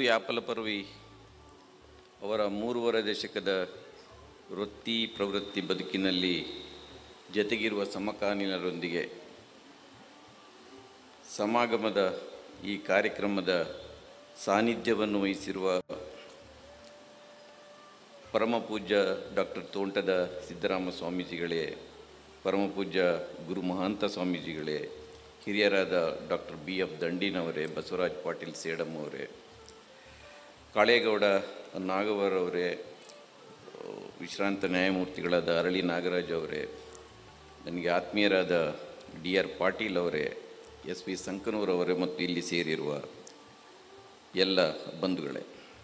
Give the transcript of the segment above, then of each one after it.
ಯಾಪಲ ಪರ್ವಿ ಅವರ ಮೂರುವರೆ ದಶಕದ ವೃತ್ತಿ ಪ್ರವೃತ್ತಿ ಬದುಕಿನಲ್ಲಿ ಜತೆಗಿರುವ ಸಮಕಾಲೀನರೊಂದಿಗೆ ಸಮಾಗಮದ ಈ ಕಾರ್ಯಕ್ರಮದ ಸಾನ್ನಿಧ್ಯವನ್ನು ವಹಿಸಿರುವ ಪರಮ ಪೂಜ್ಯ ಡಾಕ್ಟರ್ ತೋಂಟದ ಸಿದ್ದರಾಮ ಸ್ವಾಮೀಜಿಗಳೇ ಪರಮ ಪೂಜ್ಯ ಗುರು ಮಹಾಂತ ಸ್ವಾಮೀಜಿಗಳೇ ಹಿರಿಯರಾದ ಡಾಕ್ಟರ್ ಬಿ ಎಫ್ ದಂಡಿನವರೇ ಬಸವರಾಜ್ ಪಾಟೀಲ್ ಸೇಡಮ್ ಅವರೇ ಕಾಳೇಗೌಡ ನಾಗವರವರೇ ವಿಶ್ರಾಂತ ನ್ಯಾಯಮೂರ್ತಿಗಳಾದ ಅರಳಿ ನಾಗರಾಜ್ ಅವರೇ ನನಗೆ ಆತ್ಮೀಯರಾದ ಡಿ ಆರ್ ಪಾಟೀಲ್ ಅವರೇ ಎಸ್ ವಿ ಸಂಕನೂರವರೇ ಮತ್ತು ಇಲ್ಲಿ ಸೇರಿರುವ ಎಲ್ಲ ಬಂಧುಗಳೇ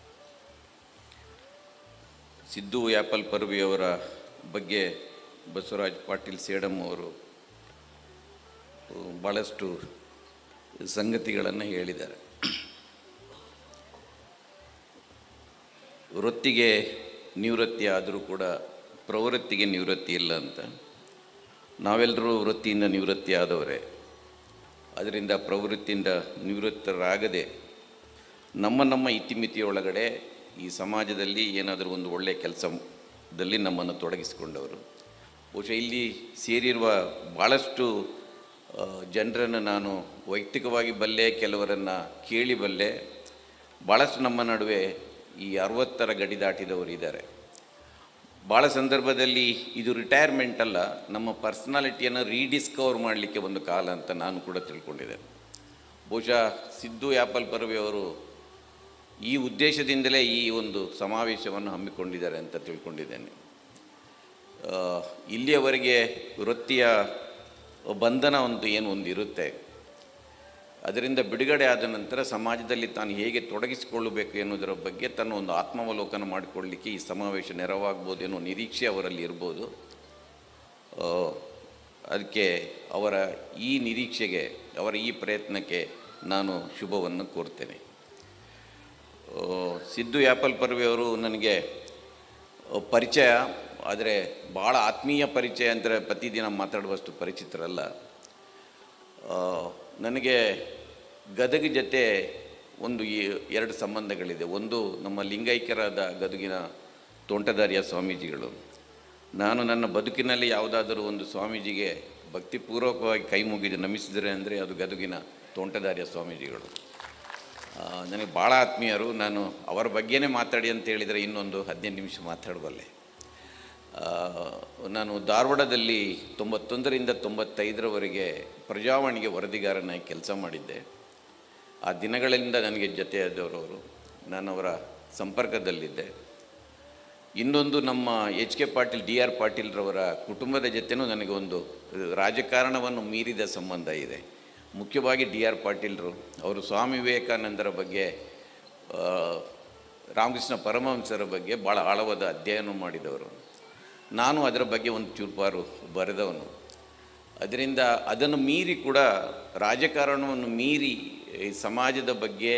ಸಿದ್ದು ಯಾಪಲ್ ಪರ್ವಿಯವರ ಬಗ್ಗೆ ಬಸವರಾಜ್ ಪಾಟೀಲ್ ಸೇಡಮ್ ಅವರು ಭಾಳಷ್ಟು ಸಂಗತಿಗಳನ್ನು ಹೇಳಿದ್ದಾರೆ ವೃತ್ತಿಗೆ ನಿವೃತ್ತಿ ಆದರೂ ಕೂಡ ಪ್ರವೃತ್ತಿಗೆ ನಿವೃತ್ತಿ ಇಲ್ಲ ಅಂತ ನಾವೆಲ್ಲರೂ ವೃತ್ತಿಯಿಂದ ನಿವೃತ್ತಿ ಆದವರೇ ಅದರಿಂದ ಪ್ರವೃತ್ತಿಯಿಂದ ನಿವೃತ್ತರಾಗದೆ ನಮ್ಮ ನಮ್ಮ ಇತಿಮಿತಿಯೊಳಗಡೆ ಈ ಸಮಾಜದಲ್ಲಿ ಏನಾದರೂ ಒಂದು ಒಳ್ಳೆಯ ಕೆಲಸದಲ್ಲಿ ನಮ್ಮನ್ನು ತೊಡಗಿಸಿಕೊಂಡವರು ಬಹುಶಃ ಇಲ್ಲಿ ಸೇರಿರುವ ಭಾಳಷ್ಟು ಜನರನ್ನು ನಾನು ವೈಯಕ್ತಿಕವಾಗಿ ಬಲ್ಲೆ ಕೆಲವರನ್ನು ಕೇಳಿ ಬಲ್ಲೆ ಭಾಳಷ್ಟು ನಮ್ಮ ನಡುವೆ ಈ ಅರವತ್ತರ ಗಡಿ ದಾಟಿದವರು ಇದ್ದಾರೆ ಭಾಳ ಸಂದರ್ಭದಲ್ಲಿ ಇದು ರಿಟೈರ್ಮೆಂಟ್ ಅಲ್ಲ ನಮ್ಮ ಪರ್ಸ್ನಾಲಿಟಿಯನ್ನು ರೀಡಿಸ್ಕವರ್ ಮಾಡಲಿಕ್ಕೆ ಒಂದು ಕಾಲ ಅಂತ ನಾನು ಕೂಡ ತಿಳ್ಕೊಂಡಿದ್ದೇನೆ ಬಹುಶಃ ಸಿದ್ದು ಯಾಪಲ್ ಪರ್ವಿ ಅವರು ಈ ಉದ್ದೇಶದಿಂದಲೇ ಈ ಒಂದು ಸಮಾವೇಶವನ್ನು ಹಮ್ಮಿಕೊಂಡಿದ್ದಾರೆ ಅಂತ ತಿಳ್ಕೊಂಡಿದ್ದೇನೆ ಆ, ಇಲ್ಲಿಯವರೆಗೆ ವೃತ್ತಿಯ ಬಂಧನ ಒಂದು ಏನು ಒಂದು ಇರುತ್ತೆ ಅದರಿಂದ ಬಿಡುಗಡೆ ಆದ ನಂತರ ಸಮಾಜದಲ್ಲಿ ತಾನು ಹೇಗೆ ತೊಡಗಿಸಿಕೊಳ್ಳಬೇಕು ಎನ್ನುವುದರ ಬಗ್ಗೆ ತನ್ನ ಒಂದು ಆತ್ಮಾವಲೋಕನ ಮಾಡಿಕೊಳ್ಳಲಿಕ್ಕೆ ಈ ಸಮಾವೇಶ ನೆರವಾಗ್ಬೋದು ಅನ್ನೋ ನಿರೀಕ್ಷೆ ಅವರಲ್ಲಿ ಇರ್ಬೋದು ಆ, ಅದಕ್ಕೆ ಅವರ ಈ ನಿರೀಕ್ಷೆಗೆ ಅವರ ಈ ಪ್ರಯತ್ನಕ್ಕೆ ನಾನು ಶುಭವನ್ನು ಕೋರ್ತೇನೆ ಆ, ಸಿದ್ದು ಯಾಪಲ್ ಪರ್ವಿ ಅವರು ನನಗೆ ಆ, ಪರಿಚಯ ಆದರೆ ಭಾಳ ಆತ್ಮೀಯ ಪರಿಚಯ ಅಂದರೆ ಪ್ರತಿದಿನ ಮಾತಾಡುವಷ್ಟು ಪರಿಚಿತರಲ್ಲ ಆ, ನನಗೆ ಗದಗ ಜೊತೆ ಒಂದು ಈ- ಎರಡು ಸಂಬಂಧಗಳಿದೆ ಒಂದು ನಮ್ಮ ಲಿಂಗೈಕ್ಯರಾದ ಗದುಗಿನ ತೋಂಟದಾರ್ಯ ಸ್ವಾಮೀಜಿಗಳು ನಾನು ನನ್ನ ಬದುಕಿನಲ್ಲಿ ಯಾವುದಾದರೂ ಒಂದು ಸ್ವಾಮೀಜಿಗೆ ಭಕ್ತಿಪೂರ್ವಕವಾಗಿ ಕೈ ಮುಗಿದು ನಮಿಸಿದರೆ ಅಂದರೆ ಅದು ಗದುಗಿನ ತೋಂಟದಾರ್ಯ ಸ್ವಾಮೀಜಿಗಳು ಆ, ನನಗೆ ಭಾಳ ಆತ್ಮೀಯರು ನಾನು ಅವರ ಬಗ್ಗೆನೇ ಮಾತಾಡಿ ಅಂತ ಹೇಳಿದರೆ ಇನ್ನೊಂದು ಹದಿನೈದು ನಿಮಿಷ ಮಾತಾಡಬಲ್ಲೆ ಆ, ನಾನು ಧಾರವಾಡದಲ್ಲಿ ತೊಂಬತ್ತೊಂದರಿಂದ ತೊಂಬತ್ತೈದರವರೆಗೆ ಪ್ರಜಾವಾಣಿಗೆ ವರದಿಗಾರನಾಗಿ ಕೆಲಸ ಮಾಡಿದ್ದೆ ಆ ದಿನಗಳಿಂದ ನನಗೆ ಜೊತೆಯಾದವರು ಅವರು ನಾನು ಅವರ ಸಂಪರ್ಕದಲ್ಲಿದ್ದೆ ಇನ್ನೊಂದು ನಮ್ಮ H K Patil D R ಪಾಟೀಲ್ರವರ ಕುಟುಂಬದ ಜೊತೆನೂ ನನಗೆ ಒಂದು ರಾಜಕಾರಣವನ್ನು ಮೀರಿದ ಸಂಬಂಧ ಇದೆ ಮುಖ್ಯವಾಗಿ ಡಿ ಆರ್ ಪಾಟೀಲ್ರು ಅವರು ಸ್ವಾಮಿ ವಿವೇಕಾನಂದರ ಬಗ್ಗೆ ಆ, ರಾಮಕೃಷ್ಣ ಪರಮಹಂಸರ ಬಗ್ಗೆ ಭಾಳ ಆಳವಾದ ಅಧ್ಯಯನ ಮಾಡಿದವರು ನಾನು ಅದರ ಬಗ್ಗೆ ಒಂದು ಚೂರ್ಪಾರು ಬರೆದವನು ಅದರಿಂದ ಅದನ್ನು ಮೀರಿ ಕೂಡ ರಾಜಕಾರಣವನ್ನು ಮೀರಿ ಈ ಸಮಾಜದ ಬಗ್ಗೆ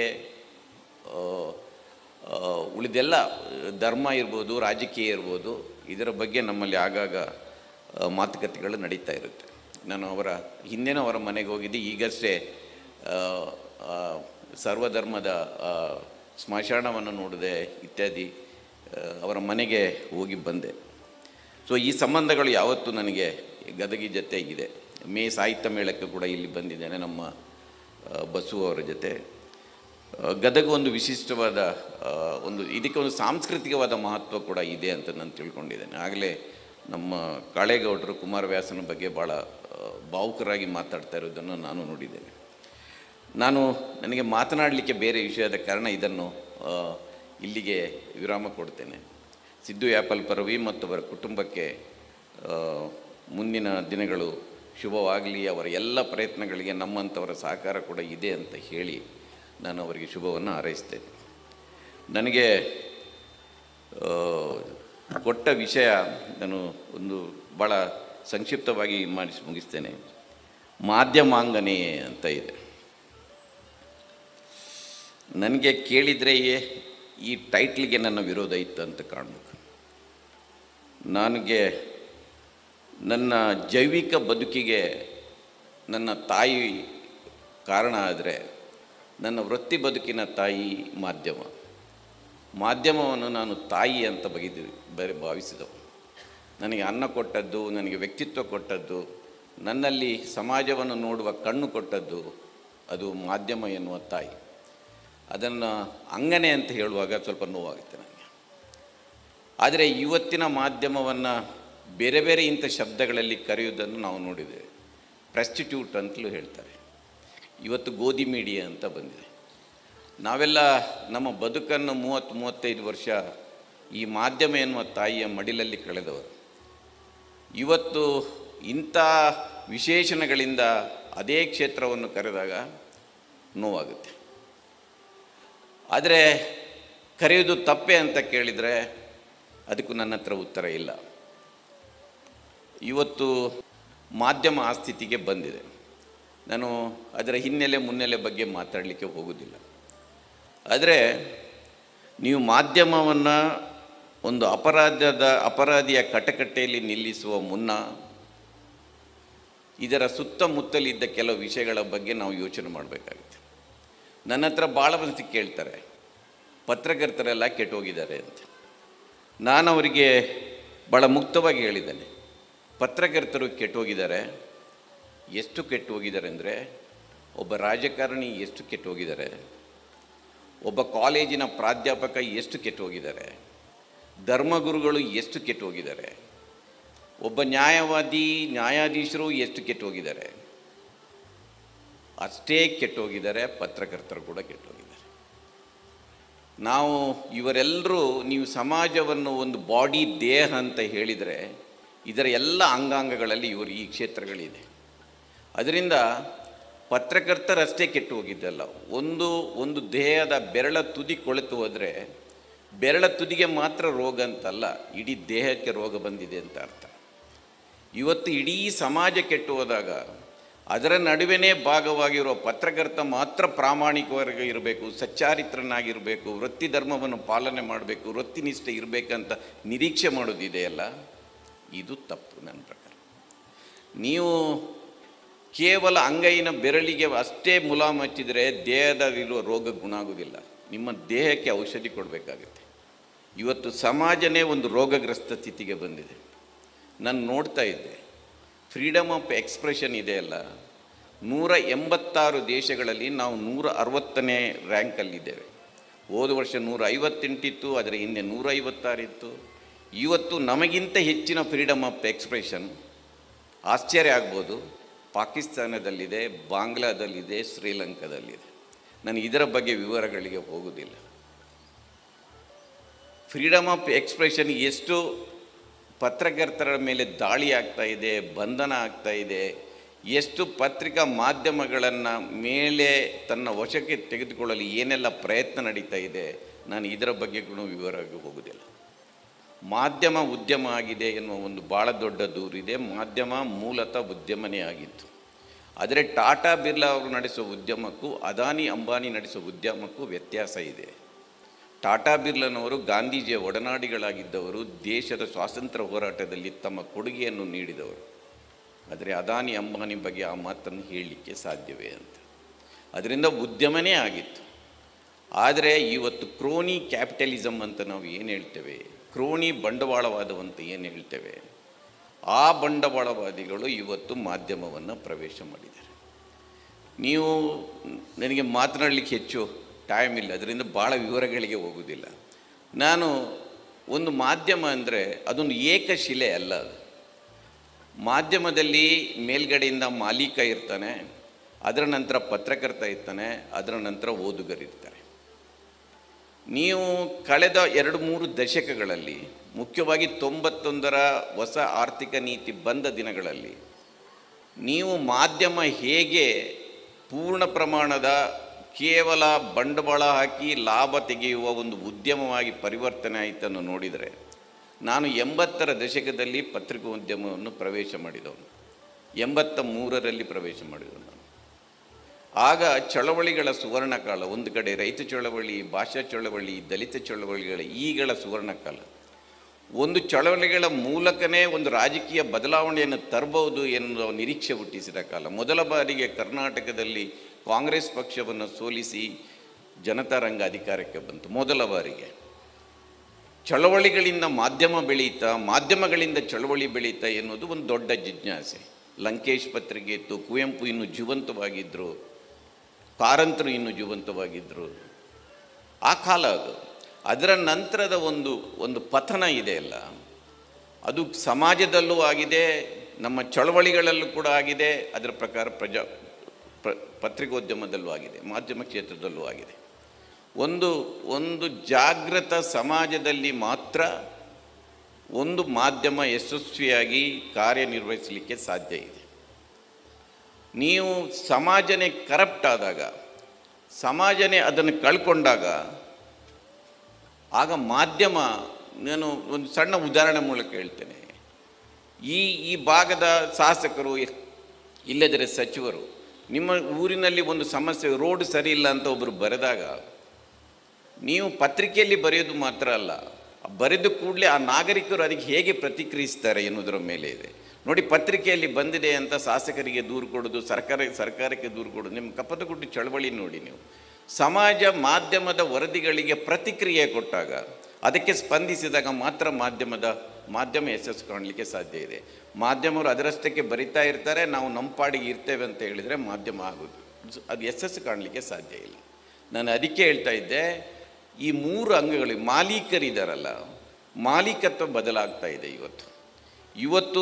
ಆ, ಆ, ಉಳಿದೆಲ್ಲ ಧರ್ಮ ಇರ್ಬೋದು ರಾಜಕೀಯ ಇರ್ಬೋದು ಇದರ ಬಗ್ಗೆ ನಮ್ಮಲ್ಲಿ ಆಗಾಗ ಆ, ಮಾತುಕತೆಗಳು ನಡೀತಾ ಇರುತ್ತೆ ನಾನು ಅವರ ಹಿಂದೆನೂ ಅವರ ಮನೆಗೆ ಹೋಗಿದ್ದೆ ಈಗಷ್ಟೇ ಆ, ಆ, ಸರ್ವಧರ್ಮದ ಆ, ಸ್ಮಶಾನವನ್ನು ನೋಡಿದೆ ಇತ್ಯಾದಿ ಆ, ಅವರ ಮನೆಗೆ ಹೋಗಿ ಬಂದೆ ಸೊ ಈ ಸಂಬಂಧಗಳು ಯಾವತ್ತೂ ನನಗೆ ಗದಗಿ ಜೊತೆ ಇದೆ ಮೇ ಸಾಹಿತ್ಯ ಮೇಳಕ್ಕೆ ಕೂಡ ಇಲ್ಲಿ ಬಂದಿದ್ದೇನೆ ನಮ್ಮ ಆ, ಬಸು ಅವರ ಜೊತೆ ಆ, ಗದಗ ಒಂದು ವಿಶಿಷ್ಟವಾದ ಆ, ಒಂದು ಇದಕ್ಕೆ ಒಂದು ಸಾಂಸ್ಕೃತಿಕವಾದ ಮಹತ್ವ ಕೂಡ ಇದೆ ಅಂತ ನಾನು ತಿಳ್ಕೊಂಡಿದ್ದೇನೆ ಆಗಲೇ ನಮ್ಮ ಕಾಳೇಗೌಡರು ಕುಮಾರವ್ಯಾಸನ ಬಗ್ಗೆ ಭಾಳ ಆ, ಭಾವುಕರಾಗಿ ಮಾತಾಡ್ತಾ ಇರೋದನ್ನು ನಾನು ನೋಡಿದ್ದೇನೆ ನಾನು ನನಗೆ ಮಾತನಾಡಲಿಕ್ಕೆ ಬೇರೆ ವಿಷಯದ ಕಾರಣ ಇದನ್ನು ಆ, ಇಲ್ಲಿಗೆ ವಿರಾಮ ಕೊಡ್ತೇನೆ ಸಿದ್ದು ಯಾಪಲ್ ಪರವಿ ಮತ್ತು ಅವರ ಕುಟುಂಬಕ್ಕೆ ಆ, ಮುಂದಿನ ದಿನಗಳು ಶುಭವಾಗಲಿ ಅವರ ಎಲ್ಲ ಪ್ರಯತ್ನಗಳಿಗೆ ನಮ್ಮಂಥವರ ಸಹಕಾರ ಕೂಡ ಇದೆ ಅಂತ ಹೇಳಿ ನಾನು ಅವರಿಗೆ ಶುಭವನ್ನು ಹಾರೈಸ್ತೇನೆ ನನಗೆ ಆ, ಕೊಟ್ಟ ವಿಷಯ ನಾನು ಒಂದು ಭಾಳ ಸಂಕ್ಷಿಪ್ತವಾಗಿ ಮಾಡಿಸಿ ಮುಗಿಸ್ತೇನೆ ಮಾಧ್ಯಮಾಂಗನೆ ಅಂತ ಇದೆ ನನಗೆ ಕೇಳಿದರೆ ಈ ಟೈಟ್ಲಿಗೆ ನನ್ನ ವಿರೋಧ ಇತ್ತು ಅಂತ ಕಾಣಬೇಕು ನನಗೆ ನನ್ನ ಜೈವಿಕ ಬದುಕಿಗೆ ನನ್ನ ತಾಯಿ ಕಾರಣ ಆದರೆ ನನ್ನ ವೃತ್ತಿ ಬದುಕಿನ ತಾಯಿ ಮಾಧ್ಯಮ ಮಾಧ್ಯಮವನ್ನು ನಾನು ತಾಯಿ ಅಂತ ಬಗೆದು ಬರೆ ಭಾವಿಸಿದವು ನನಗೆ ಅನ್ನ ಕೊಟ್ಟದ್ದು ನನಗೆ ವ್ಯಕ್ತಿತ್ವ ಕೊಟ್ಟದ್ದು ನನ್ನಲ್ಲಿ ಸಮಾಜವನ್ನು ನೋಡುವ ಕಣ್ಣು ಕೊಟ್ಟದ್ದು ಅದು ಮಾಧ್ಯಮ ಎನ್ನುವ ತಾಯಿ ಅದನ್ನು ಅಂಗನೆ ಅಂತ ಹೇಳುವಾಗ ಸ್ವಲ್ಪ ನೋವಾಗುತ್ತೆ ನನಗೆ ಆದರೆ ಇವತ್ತಿನ ಮಾಧ್ಯಮವನ್ನು ಬೇರೆ ಬೇರೆ ಇಂಥ ಶಬ್ದಗಳಲ್ಲಿ ಕರೆಯುವುದನ್ನು ನಾವು ನೋಡಿದ್ದೇವೆ ಪ್ರಸ್ಟಿಟ್ಯೂಟ್ ಅಂತಲೂ ಹೇಳ್ತಾರೆ ಇವತ್ತು ಗೋಧಿ ಮೀಡಿಯಾ ಅಂತ ಬಂದಿದೆ ನಾವೆಲ್ಲ ನಮ್ಮ ಬದುಕನ್ನು ಮೂವತ್ತು ಮೂವತ್ತೈದು ವರ್ಷ ಈ ಮಾಧ್ಯಮ ಎನ್ನುವ ತಾಯಿಯ ಮಡಿಲಲ್ಲಿ ಕಳೆದವರು ಇವತ್ತು ಇಂಥ ವಿಶೇಷಣಗಳಿಂದ ಅದೇ ಕ್ಷೇತ್ರವನ್ನು ಕರೆದಾಗ ನೋವಾಗುತ್ತೆ ಆದರೆ ಕರೆಯುವುದು ತಪ್ಪೆ ಅಂತ ಕೇಳಿದರೆ ಅದಕ್ಕೂ ನನ್ನ ಹತ್ರ ಉತ್ತರ ಇಲ್ಲ ಇವತ್ತು ಮಾಧ್ಯಮ ಆ ಸ್ಥಿತಿಗೆ ಬಂದಿದೆ ನಾನು ಅದರ ಹಿನ್ನೆಲೆ ಮುನ್ನೆಲೆ ಬಗ್ಗೆ ಮಾತಾಡಲಿಕ್ಕೆ ಹೋಗೋದಿಲ್ಲ ಆದರೆ ನೀವು ಮಾಧ್ಯಮವನ್ನು ಒಂದು ಅಪರಾಧದ ಅಪರಾಧಿಯ ಕಟಕಟ್ಟೆಯಲ್ಲಿ ನಿಲ್ಲಿಸುವ ಮುನ್ನ ಇದರ ಸುತ್ತಮುತ್ತಲಿದ್ದ ಕೆಲವು ವಿಷಯಗಳ ಬಗ್ಗೆ ನಾವು ಯೋಚನೆ ಮಾಡಬೇಕಾಗುತ್ತೆ ನನ್ನ ಹತ್ರ ಭಾಳ ಮಂದಿ ಕೇಳ್ತಾರೆ ಪತ್ರಕರ್ತರೆಲ್ಲ ಕೆಟ್ಟೋಗಿದ್ದಾರೆ ಅಂತ ನಾನು ಅವರಿಗೆ ಭಾಳ ಮುಕ್ತವಾಗಿ ಹೇಳಿದ್ದೇನೆ ಪತ್ರಕರ್ತರು ಕೆಟ್ಟೋಗಿದ್ದಾರೆ ಎಷ್ಟು ಕೆಟ್ಟು ಹೋಗಿದ್ದಾರೆ ಅಂದರೆ ಒಬ್ಬ ರಾಜಕಾರಣಿ ಎಷ್ಟು ಕೆಟ್ಟು ಹೋಗಿದ್ದಾರೆ ಒಬ್ಬ ಕಾಲೇಜಿನ ಪ್ರಾಧ್ಯಾಪಕ ಎಷ್ಟು ಕೆಟ್ಟು ಹೋಗಿದ್ದಾರೆ ಧರ್ಮಗುರುಗಳು ಎಷ್ಟು ಕೆಟ್ಟು ಹೋಗಿದ್ದಾರೆ ಒಬ್ಬ ನ್ಯಾಯವಾದಿ ನ್ಯಾಯಾಧೀಶರು ಎಷ್ಟು ಕೆಟ್ಟು ಹೋಗಿದ್ದಾರೆ ಅಷ್ಟೇ ಕೆಟ್ಟು ಹೋಗಿದ್ದಾರೆ ಪತ್ರಕರ್ತರು ಕೂಡ ಕೆಟ್ಟು ಹೋಗಿದ್ದಾರೆ ನಾವು ಇವರೆಲ್ಲರೂ ನೀವು ಸಮಾಜವನ್ನು ಒಂದು ಬಾಡಿ ದೇಹ ಅಂತ ಹೇಳಿದರೆ ಇದರ ಎಲ್ಲ ಅಂಗಾಂಗಗಳಲ್ಲಿ ಇವರು ಈ ಕ್ಷೇತ್ರಗಳಿದೆ ಅದರಿಂದ ಪತ್ರಕರ್ತರಷ್ಟೇ ಕೆಟ್ಟು ಹೋಗಿದ್ದಲ್ಲ ಒಂದು ಒಂದು ದೇಹದ ಬೆರಳ ತುದಿ ಕೊಳೆತು ಹೋದರೆ ಬೆರಳ ತುದಿಗೆ ಮಾತ್ರ ರೋಗ ಅಂತಲ್ಲ ಇಡೀ ದೇಹಕ್ಕೆ ರೋಗ ಬಂದಿದೆ ಅಂತ ಅರ್ಥ ಇವತ್ತು ಇಡೀ ಸಮಾಜ ಕೆಟ್ಟು ಹೋದಾಗ ಅದರ ನಡುವೆನೇ ಭಾಗವಾಗಿರುವ ಪತ್ರಕರ್ತ ಮಾತ್ರ ಪ್ರಾಮಾಣಿಕವಾಗಿ ಇರಬೇಕು ಸಚ್ಚಾರಿತ್ರನಾಗಿರಬೇಕು ವೃತ್ತಿ ಧರ್ಮವನ್ನು ಪಾಲನೆ ಮಾಡಬೇಕು ವೃತ್ತಿನಿಷ್ಠೆ ಇರಬೇಕಂತ ನಿರೀಕ್ಷೆ ಮಾಡೋದಿದೆಯಲ್ಲ ಇದು ತಪ್ಪು ನನ್ನ ಪ್ರಕಾರ ನೀವು ಕೇವಲ ಅಂಗೈನ ಬೆರಳಿಗೆ ಅಷ್ಟೇ ಮುಲಾಮ್ ಹಚ್ಚಿದರೆ ದೇಹದಲ್ಲಿರುವ ರೋಗ ಗುಣ ಆಗೋದಿಲ್ಲ ನಿಮ್ಮ ದೇಹಕ್ಕೆ ಔಷಧಿ ಕೊಡಬೇಕಾಗುತ್ತೆ ಇವತ್ತು ಸಮಾಜನೇ ಒಂದು ರೋಗಗ್ರಸ್ತ ಸ್ಥಿತಿಗೆ ಬಂದಿದೆ ನಾನು ನೋಡ್ತಾ ಇದ್ದೆ ಫ್ರೀಡಮ್ ಆಫ್ ಎಕ್ಸ್ಪ್ರೆಷನ್ ಇದೆಯಲ್ಲ ನೂರ ಎಂಬತ್ತಾರು ದೇಶಗಳಲ್ಲಿ ನಾವು ನೂರ ಅರವತ್ತನೇ ರ್ಯಾಂಕಲ್ಲಿದ್ದೇವೆ ಹೋದ ವರ್ಷ ನೂರ ಐವತ್ತೆಂಟಿತ್ತು ಅದರ ಹಿಂದೆ ನೂರ ಐವತ್ತಾರಿತ್ತು ಇವತ್ತು ನಮಗಿಂತ ಹೆಚ್ಚಿನ ಫ್ರೀಡಮ್ ಆಫ್ ಎಕ್ಸ್ಪ್ರೆಷನ್ ಆಶ್ಚರ್ಯ ಆಗ್ಬೋದು ಪಾಕಿಸ್ತಾನದಲ್ಲಿದೆ ಬಾಂಗ್ಲಾದಲ್ಲಿದೆ ಶ್ರೀಲಂಕಾದಲ್ಲಿದೆ ನಾನು ಇದರ ಬಗ್ಗೆ ವಿವರಗಳಿಗೆ ಹೋಗುವುದಿಲ್ಲ ಫ್ರೀಡಮ್ ಆಫ್ ಎಕ್ಸ್ಪ್ರೆಷನ್ ಎಷ್ಟು ಪತ್ರಕರ್ತರ ಮೇಲೆ ದಾಳಿ ಆಗ್ತಾ ಇದೆ ಬಂಧನ ಆಗ್ತಾ ಇದೆ ಎಷ್ಟು ಪತ್ರಿಕಾ ಮಾಧ್ಯಮಗಳನ್ನು ಮೇಲೆ ತನ್ನ ವಶಕ್ಕೆ ತೆಗೆದುಕೊಳ್ಳಲು ಏನೆಲ್ಲ ಪ್ರಯತ್ನ ನಡೀತಾ ಇದೆ ನಾನು ಇದರ ಬಗ್ಗೆ ಕೂಡ ವಿವರವಾಗಿ ಹೋಗುವುದಿಲ್ಲ ಮಾಧ್ಯಮ ಉದ್ಯಮ ಆಗಿದೆ ಎನ್ನುವ ಒಂದು ಭಾಳ ದೊಡ್ಡ ದೂರಿದೆ ಮಾಧ್ಯಮ ಮೂಲತಃ ಉದ್ಯಮನೇ ಆಗಿತ್ತು ಆದರೆ ಟಾಟಾ ಬಿರ್ಲಾ ಅವರು ನಡೆಸುವ ಉದ್ಯಮಕ್ಕೂ ಅದಾನಿ ಅಂಬಾನಿ ನಡೆಸುವ ಉದ್ಯಮಕ್ಕೂ ವ್ಯತ್ಯಾಸ ಇದೆ ಟಾಟಾ ಬಿರ್ಲನವರು ಗಾಂಧೀಜಿಯ ಒಡನಾಡಿಗಳಾಗಿದ್ದವರು ದೇಶದ ಸ್ವಾತಂತ್ರ್ಯ ಹೋರಾಟದಲ್ಲಿ ತಮ್ಮ ಕೊಡುಗೆಯನ್ನು ನೀಡಿದವರು ಆದರೆ ಅದಾನಿ ಅಂಬಾನಿ ಬಗ್ಗೆ ಆ ಮಾತನ್ನು ಹೇಳಲಿಕ್ಕೆ ಸಾಧ್ಯವೇ ಅಂತ ಅದರಿಂದ ಉದ್ಯಮನೇ ಆಗಿತ್ತು ಆದರೆ ಇವತ್ತು ಕ್ರೋನಿ ಕ್ಯಾಪಿಟಲಿಸಮ್ ಅಂತ ನಾವು ಏನು ಹೇಳ್ತೇವೆ ಕ್ರೋನಿ ಬಂಡವಾಳವಾದವಂತ ಏನು ಹೇಳ್ತೇವೆ ಆ ಬಂಡವಾಳವಾದಿಗಳು ಇವತ್ತು ಮಾಧ್ಯಮವನ್ನು ಪ್ರವೇಶ ಮಾಡಿದ್ದಾರೆ ನೀವು ನನಗೆ ಮಾತನಾಡಲಿಕ್ಕೆ ಹೆಚ್ಚು ಟೈಮ್ ಇಲ್ಲ ಅದರಿಂದ ಭಾಳ ವಿವರಗಳಿಗೆ ಹೋಗುವುದಿಲ್ಲ ನಾನು ಒಂದು ಮಾಧ್ಯಮ ಅಂದರೆ ಅದೊಂದು ಏಕಶಿಲೆ ಅಲ್ಲ ಅದು ಮಾಧ್ಯಮದಲ್ಲಿ ಮೇಲ್ಗಡೆಯಿಂದ ಮಾಲೀಕ ಇರ್ತಾನೆ ಅದರ ನಂತರ ಪತ್ರಕರ್ತ ಇರ್ತಾನೆ ಅದರ ನಂತರ ಓದುಗರಿರ್ತಾರೆ ನೀವು ಕಳೆದ ಎರಡು ಮೂರು ದಶಕಗಳಲ್ಲಿ ಮುಖ್ಯವಾಗಿ ತೊಂಬತ್ತೊಂದರ ಹೊಸ ಆರ್ಥಿಕ ನೀತಿ ಬಂದ ದಿನಗಳಲ್ಲಿ ನೀವು ಮಾಧ್ಯಮ ಹೇಗೆ ಪೂರ್ಣ ಪ್ರಮಾಣದ ಕೇವಲ ಬಂಡವಾಳ ಹಾಕಿ ಲಾಭ ತೆಗೆಯುವ ಒಂದು ಉದ್ಯಮವಾಗಿ ಪರಿವರ್ತನೆ ಆಯಿತನ್ನು ನೋಡಿದರೆ ನಾನು ಎಂಬತ್ತರ ದಶಕದಲ್ಲಿ ಪತ್ರಿಕೋದ್ಯಮವನ್ನು ಪ್ರವೇಶ ಮಾಡಿದವನು ಎಂಬತ್ತ ಮೂರರಲ್ಲಿ ಪ್ರವೇಶ ಮಾಡಿದವನು ನಾನು ಆಗ ಚಳವಳಿಗಳ ಸುವರ್ಣಕಾಲ ಒಂದು ಕಡೆ ರೈತ ಚಳವಳಿ ಭಾಷಾ ಚಳವಳಿ ದಲಿತ ಚಳವಳಿಗಳ ಈಗಳ ಸುವರ್ಣಕಾಲ ಒಂದು ಚಳವಳಿಗಳ ಮೂಲಕನೇ ಒಂದು ರಾಜಕೀಯ ಬದಲಾವಣೆಯನ್ನು ತರಬಹುದು ಎನ್ನುವ ನಿರೀಕ್ಷೆ ಹುಟ್ಟಿಸಿದ ಕಾಲ ಮೊದಲ ಬಾರಿಗೆ ಕರ್ನಾಟಕದಲ್ಲಿ ಕಾಂಗ್ರೆಸ್ ಪಕ್ಷವನ್ನು ಸೋಲಿಸಿ ಜನತಾ ರಂಗ ಅಧಿಕಾರಕ್ಕೆ ಬಂತು ಮೊದಲ ಬಾರಿಗೆ ಚಳವಳಿಗಳಿಂದ ಮಾಧ್ಯಮ ಬೆಳೀತಾ ಮಾಧ್ಯಮಗಳಿಂದ ಚಳವಳಿ ಬೆಳೀತಾ ಎನ್ನುವುದು ಒಂದು ದೊಡ್ಡ ಜಿಜ್ಞಾಸೆ ಲಂಕೇಶ್ ಪತ್ರಿಕೆ ಇತ್ತು ಕುವೆಂಪು ಇನ್ನೂ ಜೀವಂತವಾಗಿದ್ದರು ಕಾರಂತರು ಇನ್ನೂ ಜೀವಂತವಾಗಿದ್ದರು ಆ ಕಾಲ ಅದು ಅದರ ನಂತರದ ಒಂದು ಒಂದು ಪತನ ಇದೆ ಅಲ್ಲ ಅದು ಸಮಾಜದಲ್ಲೂ ಆಗಿದೆ ನಮ್ಮ ಚಳವಳಿಗಳಲ್ಲೂ ಕೂಡ ಆಗಿದೆ ಅದರ ಪ್ರಕಾರ ಪ್ರಜಾ ಪ್ರ ಪತ್ರಿಕೋದ್ಯಮದಲ್ಲೂ ಆಗಿದೆ ಮಾಧ್ಯಮ ಕ್ಷೇತ್ರದಲ್ಲೂ ಆಗಿದೆ ಒಂದು ಒಂದು ಜಾಗೃತ ಸಮಾಜದಲ್ಲಿ ಮಾತ್ರ ಒಂದು ಮಾಧ್ಯಮ ಯಶಸ್ವಿಯಾಗಿ ಕಾರ್ಯನಿರ್ವಹಿಸಲಿಕ್ಕೆ ಸಾಧ್ಯ ಇದೆ ನೀವು ಸಮಾಜನೇ ಕರಪ್ಟ್ ಆದಾಗ ಸಮಾಜನೇ ಅದನ್ನು ಕಳ್ಕೊಂಡಾಗ ಆಗ ಮಾಧ್ಯಮ ನಾನು ಒಂದು ಸಣ್ಣ ಉದಾಹರಣೆ ಮೂಲಕ ಹೇಳ್ತೇನೆ ಈ ಈ ಭಾಗದ ಶಾಸಕರು ಇಲ್ಲದರೆ ಸಚಿವರು ನಿಮ್ಮ ಊರಿನಲ್ಲಿ ಒಂದು ಸಮಸ್ಯೆ ರೋಡ್ ಸರಿ ಇಲ್ಲ ಅಂತ ಒಬ್ಬರು ಬರೆದಾಗ ನೀವು ಪತ್ರಿಕೆಯಲ್ಲಿ ಬರೆಯೋದು ಮಾತ್ರ ಅಲ್ಲ ಬರೆದ ಕೂಡಲೇ ಆ ನಾಗರಿಕರು ಅದಕ್ಕೆ ಹೇಗೆ ಪ್ರತಿಕ್ರಿಯಿಸ್ತಾರೆ ಎನ್ನುವುದರ ಮೇಲೆ ಇದೆ ನೋಡಿ ಪತ್ರಿಕೆಯಲ್ಲಿ ಬಂದಿದೆ ಅಂತ ಶಾಸಕರಿಗೆ ದೂರು ಕೊಡೋದು ಸರ್ಕಾರ ಸರ್ಕಾರಕ್ಕೆ ದೂರು ಕೊಡೋದು ನಿಮ್ಮ ಕಪ್ಪತಗುಡ್ಡು ಚಳವಳಿ ನೋಡಿ ನೀವು ಸಮಾಜ ಮಾಧ್ಯಮದ ವರದಿಗಳಿಗೆ ಪ್ರತಿಕ್ರಿಯೆ ಕೊಟ್ಟಾಗ ಅದಕ್ಕೆ ಸ್ಪಂದಿಸಿದಾಗ ಮಾತ್ರ ಮಾಧ್ಯಮದ ಮಾಧ್ಯಮ ಯಶಸ್ಸು ಕಾಣಲಿಕ್ಕೆ ಸಾಧ್ಯ ಇದೆ ಮಾಧ್ಯಮರು ಅದರಷ್ಟಕ್ಕೆ ಬರಿತಾ ಇರ್ತಾರೆ ನಾವು ನಮ್ಮ ಪಾಡಿಗೆ ಇರ್ತೇವೆ ಅಂತ ಹೇಳಿದರೆ ಮಾಧ್ಯಮ ಆಗೋದು ಅದು ಯಶಸ್ಸು ಕಾಣಲಿಕ್ಕೆ ಸಾಧ್ಯ ಇಲ್ಲ ನಾನು ಅದಕ್ಕೆ ಹೇಳ್ತಾ ಇದ್ದೆ ಈ ಮೂರು ಅಂಗಗಳು ಮಾಲೀಕರಿದ್ದಾರಲ್ಲ ಮಾಲೀಕತ್ವ ಬದಲಾಗ್ತಾ ಇದೆ ಇವತ್ತು ಇವತ್ತು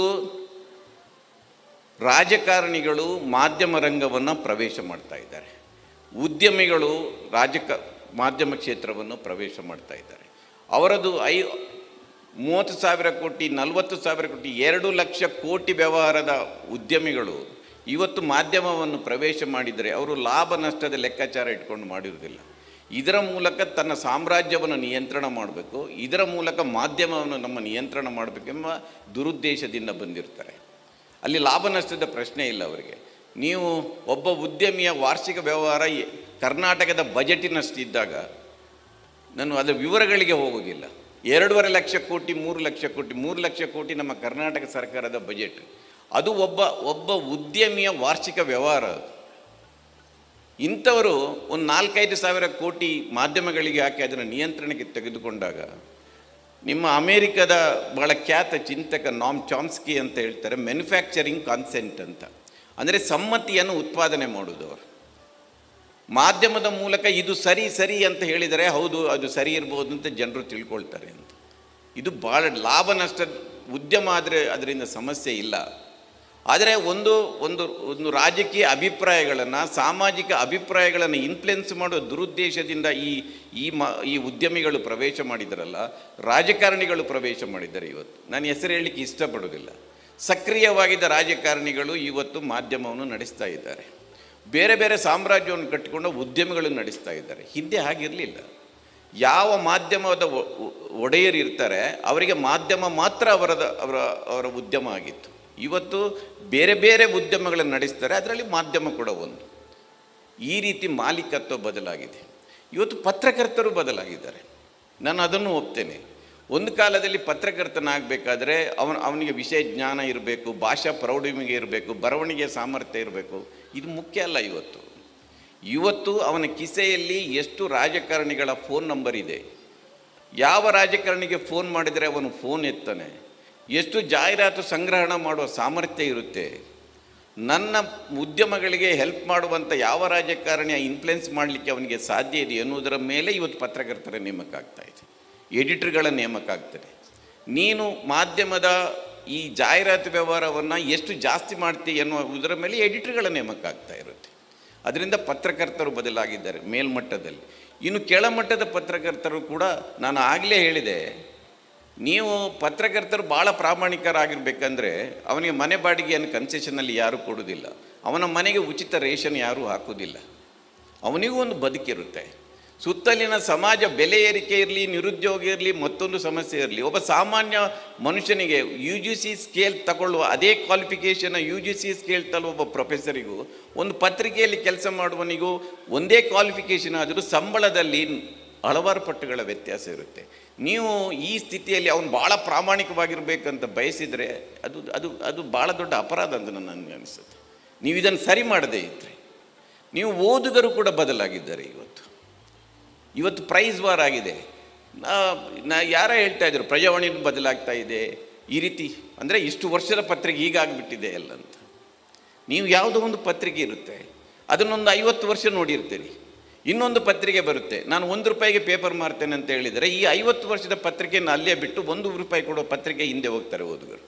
ರಾಜಕಾರಣಿಗಳು ಮಾಧ್ಯಮ ರಂಗವನ್ನು ಪ್ರವೇಶ ಮಾಡ್ತಾ ಇದ್ದಾರೆ ಉದ್ಯಮಿಗಳು ರಾಜಕ ಮಾಧ್ಯಮ ಕ್ಷೇತ್ರವನ್ನು ಪ್ರವೇಶ ಮಾಡ್ತಾ ಇದ್ದಾರೆ ಅವರದು ಐ ಮೂವತ್ತು ಸಾವಿರ ಕೋಟಿ ನಲವತ್ತು ಸಾವಿರ ಕೋಟಿ ಎರಡು ಲಕ್ಷ ಕೋಟಿ ವ್ಯವಹಾರದ ಉದ್ಯಮಿಗಳು ಇವತ್ತು ಮಾಧ್ಯಮವನ್ನು ಪ್ರವೇಶ ಮಾಡಿದರೆ ಅವರು ಲಾಭ ನಷ್ಟದ ಲೆಕ್ಕಾಚಾರ ಇಟ್ಕೊಂಡು ಮಾಡಿರುವುದಿಲ್ಲ ಇದರ ಮೂಲಕ ತನ್ನ ಸಾಮ್ರಾಜ್ಯವನ್ನು ನಿಯಂತ್ರಣ ಮಾಡಬೇಕು ಇದರ ಮೂಲಕ ಮಾಧ್ಯಮವನ್ನು ನಮ್ಮ ನಿಯಂತ್ರಣ ಮಾಡಬೇಕೆಂಬ ದುರುದ್ದೇಶದಿಂದ ಬಂದಿರ್ತಾರೆ ಅಲ್ಲಿ ಲಾಭ ನಷ್ಟದ ಪ್ರಶ್ನೆ ಇಲ್ಲ ಅವರಿಗೆ ನೀವು ಒಬ್ಬ ಉದ್ಯಮಿಯ ವಾರ್ಷಿಕ ವ್ಯವಹಾರ ಎ- ಕರ್ನಾಟಕದ ಬಜೆಟಿನಷ್ಟಿದ್ದಾಗ ನಾನು ಅದರ ವಿವರಗಳಿಗೆ ಹೋಗೋದಿಲ್ಲ ಎರಡೂವರೆ ಲಕ್ಷ ಕೋಟಿ ಮೂರು ಲಕ್ಷ ಕೋಟಿ ಮೂರು ಲಕ್ಷ ಕೋಟಿ ನಮ್ಮ ಕರ್ನಾಟಕ ಸರ್ಕಾರದ ಬಜೆಟ್ ಅದು ಒಬ್ಬ ಒಬ್ಬ ಉದ್ಯಮಿಯ ವಾರ್ಷಿಕ ವ್ಯವಹಾರ ಅದು ಇಂಥವರು ಒಂದು ನಾಲ್ಕೈದು ಸಾವಿರ ಕೋಟಿ ಮಾಧ್ಯಮಗಳಿಗೆ ಹಾಕಿ ಅದನ್ನು ನಿಯಂತ್ರಣಕ್ಕೆ ತೆಗೆದುಕೊಂಡಾಗ ನಿಮ್ಮ ಅಮೇರಿಕದ ಬಹಳ ಖ್ಯಾತ ಚಿಂತಕ ನಾಮ್ ಚಾಮ್ಸ್ಕಿ ಅಂತ ಹೇಳ್ತಾರೆ ಮ್ಯಾನುಫ್ಯಾಕ್ಚರಿಂಗ್ ಕಾನ್ಸೆಂಟ್ ಅಂತ ಅಂದರೆ ಸಮ್ಮತಿಯನ್ನು ಉತ್ಪಾದನೆ ಮಾಡೋದು ಅವರು ಮಾಧ್ಯಮದ ಮೂಲಕ ಇದು ಸರಿ ಸರಿ ಅಂತ ಹೇಳಿದರೆ ಹೌದು ಅದು ಸರಿ ಇರ್ಬೋದು ಅಂತ ಜನರು ತಿಳ್ಕೊಳ್ತಾರೆ ಅಂತ ಇದು ಭಾಳ ಲಾಭ ನಷ್ಟ ಉದ್ಯಮ ಆದರೆ ಅದರಿಂದ ಸಮಸ್ಯೆ ಇಲ್ಲ ಆದರೆ ಒಂದು ಒಂದು ಒಂದು ರಾಜಕೀಯ ಅಭಿಪ್ರಾಯಗಳನ್ನು ಸಾಮಾಜಿಕ ಅಭಿಪ್ರಾಯಗಳನ್ನು ಇನ್ಫ್ಲುಯೆನ್ಸ್ ಮಾಡುವ ದುರುದ್ದೇಶದಿಂದ ಈ ಈ ಮ ಈ ಉದ್ಯಮಿಗಳು ಪ್ರವೇಶ ಮಾಡಿದಾರಲ್ಲ ರಾಜಕಾರಣಿಗಳು ಪ್ರವೇಶ ಮಾಡಿದ್ದಾರೆ ಇವತ್ತು ನಾನು ಹೆಸರು ಹೇಳಲಿಕ್ಕೆ ಇಷ್ಟಪಡೋದಿಲ್ಲ ಸಕ್ರಿಯವಾಗಿದ್ದ ರಾಜಕಾರಣಿಗಳು ಇವತ್ತು ಮಾಧ್ಯಮವನ್ನು ನಡೆಸ್ತಾ ಇದ್ದಾರೆ ಬೇರೆ ಬೇರೆ ಸಾಮ್ರಾಜ್ಯವನ್ನು ಕಟ್ಟಿಕೊಂಡು ಉದ್ಯಮಿಗಳು ನಡೆಸ್ತಾ ಇದ್ದಾರೆ ಹಿಂದೆ ಹಾಗಿರಲಿಲ್ಲ ಯಾವ ಮಾಧ್ಯಮದ ಒ- ಒ- ಒಡೆಯರು ಇರ್ತಾರೆ ಅವರಿಗೆ ಮಾಧ್ಯಮ ಮಾತ್ರ ಅವರದ ಅವರ ಅವರ ಉದ್ಯಮ ಆಗಿತ್ತು ಇವತ್ತು ಬೇರೆ ಬೇರೆ ಉದ್ಯಮಗಳನ್ನು ನಡೆಸ್ತಾರೆ ಅದರಲ್ಲಿ ಮಾಧ್ಯಮ ಕೂಡ ಒಂದು ಈ ರೀತಿ ಮಾಲೀಕತ್ವ ಬದಲಾಗಿದೆ ಇವತ್ತು ಪತ್ರಕರ್ತರು ಬದಲಾಗಿದ್ದಾರೆ ನಾನು ಅದನ್ನು ಒಪ್ತೇನೆ ಒಂದು ಕಾಲದಲ್ಲಿ ಪತ್ರಕರ್ತನಾಗಬೇಕಾದ್ರೆ ಅವನ ಅವನಿಗೆ ವಿಷಯ ಜ್ಞಾನ ಇರಬೇಕು ಭಾಷಾ ಪ್ರೌಢಿಮೆಗೆ ಇರಬೇಕು ಬರವಣಿಗೆ ಸಾಮರ್ಥ್ಯ ಇರಬೇಕು ಇದು ಮುಖ್ಯ ಅಲ್ಲ ಇವತ್ತು ಇವತ್ತು ಅವನ ಕಿಸೆಯಲ್ಲಿ ಎಷ್ಟು ರಾಜಕಾರಣಿಗಳ ಫೋನ್ ನಂಬರ್ ಇದೆ ಯಾವ ರಾಜಕಾರಣಿಗೆ ಫೋನ್ ಮಾಡಿದರೆ ಅವನು ಫೋನ್ ಎತ್ತಾನೆ ಎಷ್ಟು ಜಾಹೀರಾತು ಸಂಗ್ರಹಣ ಮಾಡುವ ಸಾಮರ್ಥ್ಯ ಇರುತ್ತೆ ನನ್ನ ಉದ್ಯಮಗಳಿಗೆ ಹೆಲ್ಪ್ ಮಾಡುವಂಥ ಯಾವ ರಾಜಕಾರಣಿಯ ಇನ್ಫ್ಲುಯೆನ್ಸ್ ಮಾಡಲಿಕ್ಕೆ ಅವನಿಗೆ ಸಾಧ್ಯ ಇದೆ ಎನ್ನುವುದರ ಮೇಲೆ ಇವತ್ತು ಪತ್ರಕರ್ತರ ನೇಮಕ ಆಗ್ತಾ ಇದೆ ಎಡಿಟರ್ಗಳ ನೇಮಕ ಆಗ್ತದೆ ನೀನು ಮಾಧ್ಯಮದ ಈ ಜಾಹೀರಾತು ವ್ಯವಹಾರವನ್ನು ಎಷ್ಟು ಜಾಸ್ತಿ ಮಾಡ್ತೀಯ ಎನ್ನುವುದರ ಮೇಲೆ ಎಡಿಟರ್ಗಳ ನೇಮಕ ಆಗ್ತಾ ಇರುತ್ತೆ ಅದರಿಂದ ಪತ್ರಕರ್ತರು ಬದಲಾಗಿದ್ದಾರೆ ಮೇಲ್ಮಟ್ಟದಲ್ಲಿ ಇನ್ನು ಕೆಳಮಟ್ಟದ ಪತ್ರಕರ್ತರು ಕೂಡ ನಾನು ಆಗಲೇ ಹೇಳಿದೆ ನೀವು ಪತ್ರಕರ್ತರು ಭಾಳ ಪ್ರಾಮಾಣಿಕರಾಗಿರ್ಬೇಕಂದ್ರೆ ಅವನಿಗೆ ಮನೆ ಬಾಡಿಗೆಯನ್ನು ಕನ್ಸೆಷನಲ್ಲಿ ಯಾರೂ ಕೊಡೋದಿಲ್ಲ ಅವನ ಮನೆಗೆ ಉಚಿತ ರೇಷನ್ ಯಾರೂ ಹಾಕೋದಿಲ್ಲ ಅವನಿಗೂ ಒಂದು ಬದುಕಿರುತ್ತೆ ಸುತ್ತಲಿನ ಸಮಾಜ ಬೆಲೆ ಏರಿಕೆ ಇರಲಿ ನಿರುದ್ಯೋಗ ಇರಲಿ ಮತ್ತೊಂದು ಸಮಸ್ಯೆ ಇರಲಿ ಒಬ್ಬ ಸಾಮಾನ್ಯ ಮನುಷ್ಯನಿಗೆ ಯು ಜಿ ಸಿ ಸ್ಕೇಲ್ ತಗೊಳ್ಳುವ ಅದೇ qualification U G C scale ತಲುವ ಒಬ್ಬ ಪ್ರೊಫೆಸರಿಗೂ ಒಂದು ಪತ್ರಿಕೆಯಲ್ಲಿ ಕೆಲಸ ಮಾಡುವನಿಗೂ ಒಂದೇ ಕ್ವಾಲಿಫಿಕೇಷನ್ ಆದರೂ ಸಂಬಳದಲ್ಲಿ ಹಲವಾರು ಪಟ್ಟುಗಳ ವ್ಯತ್ಯಾಸ ಇರುತ್ತೆ ನೀವು ಈ ಸ್ಥಿತಿಯಲ್ಲಿ ಅವನು ಭಾಳ ಪ್ರಾಮಾಣಿಕವಾಗಿರ್ಬೇಕಂತ ಬಯಸಿದರೆ ಅದು ಅದು ಅದು ಭಾಳ ದೊಡ್ಡ ಅಪರಾಧ ಅಂತ ನನಗೆ ಅನಿಸುತ್ತೆ ನೀವು ಇದನ್ನು ಸರಿ ಮಾಡದೇ ಇದ್ದರೆ ನೀವು ಓದುಗರು ಕೂಡ ಬದಲಾಗಿದ್ದಾರೆ ಇವತ್ತು ಇವತ್ತು ಪ್ರೈಸ್ ವಾರ್ ಆಗಿದೆ ನಾ ನಾ ಯಾರ ಹೇಳ್ತಾ ಇದ್ರು ಪ್ರಜಾವಾಣಿ ಬದಲಾಗ್ತಾ ಇದೆ ಈ ರೀತಿ ಅಂದರೆ ಇಷ್ಟು ವರ್ಷದ ಪತ್ರಿಕೆ ಹೀಗಾಗಿಬಿಟ್ಟಿದೆ ಎಲ್ಲ ಅಂತ ನೀವು ಯಾವುದೋ ಒಂದು ಪತ್ರಿಕೆ ಇರುತ್ತೆ ಅದನ್ನೊಂದು ಐವತ್ತು ವರ್ಷ ನೋಡಿರ್ತೀರಿ ಇನ್ನೊಂದು ಪತ್ರಿಕೆ ಬರುತ್ತೆ ನಾನು ಒಂದು ರೂಪಾಯಿಗೆ ಪೇಪರ್ ಮಾರ್ತೇನೆ ಅಂತ ಹೇಳಿದರೆ ಈ ಐವತ್ತು ವರ್ಷದ ಪತ್ರಿಕೆಯನ್ನು ಅಲ್ಲೇ ಬಿಟ್ಟು ಒಂದು ರೂಪಾಯಿ ಕೊಡೋ ಪತ್ರಿಕೆ ಹಿಂದೆ ಹೋಗ್ತಾರೆ ಓದುಗರು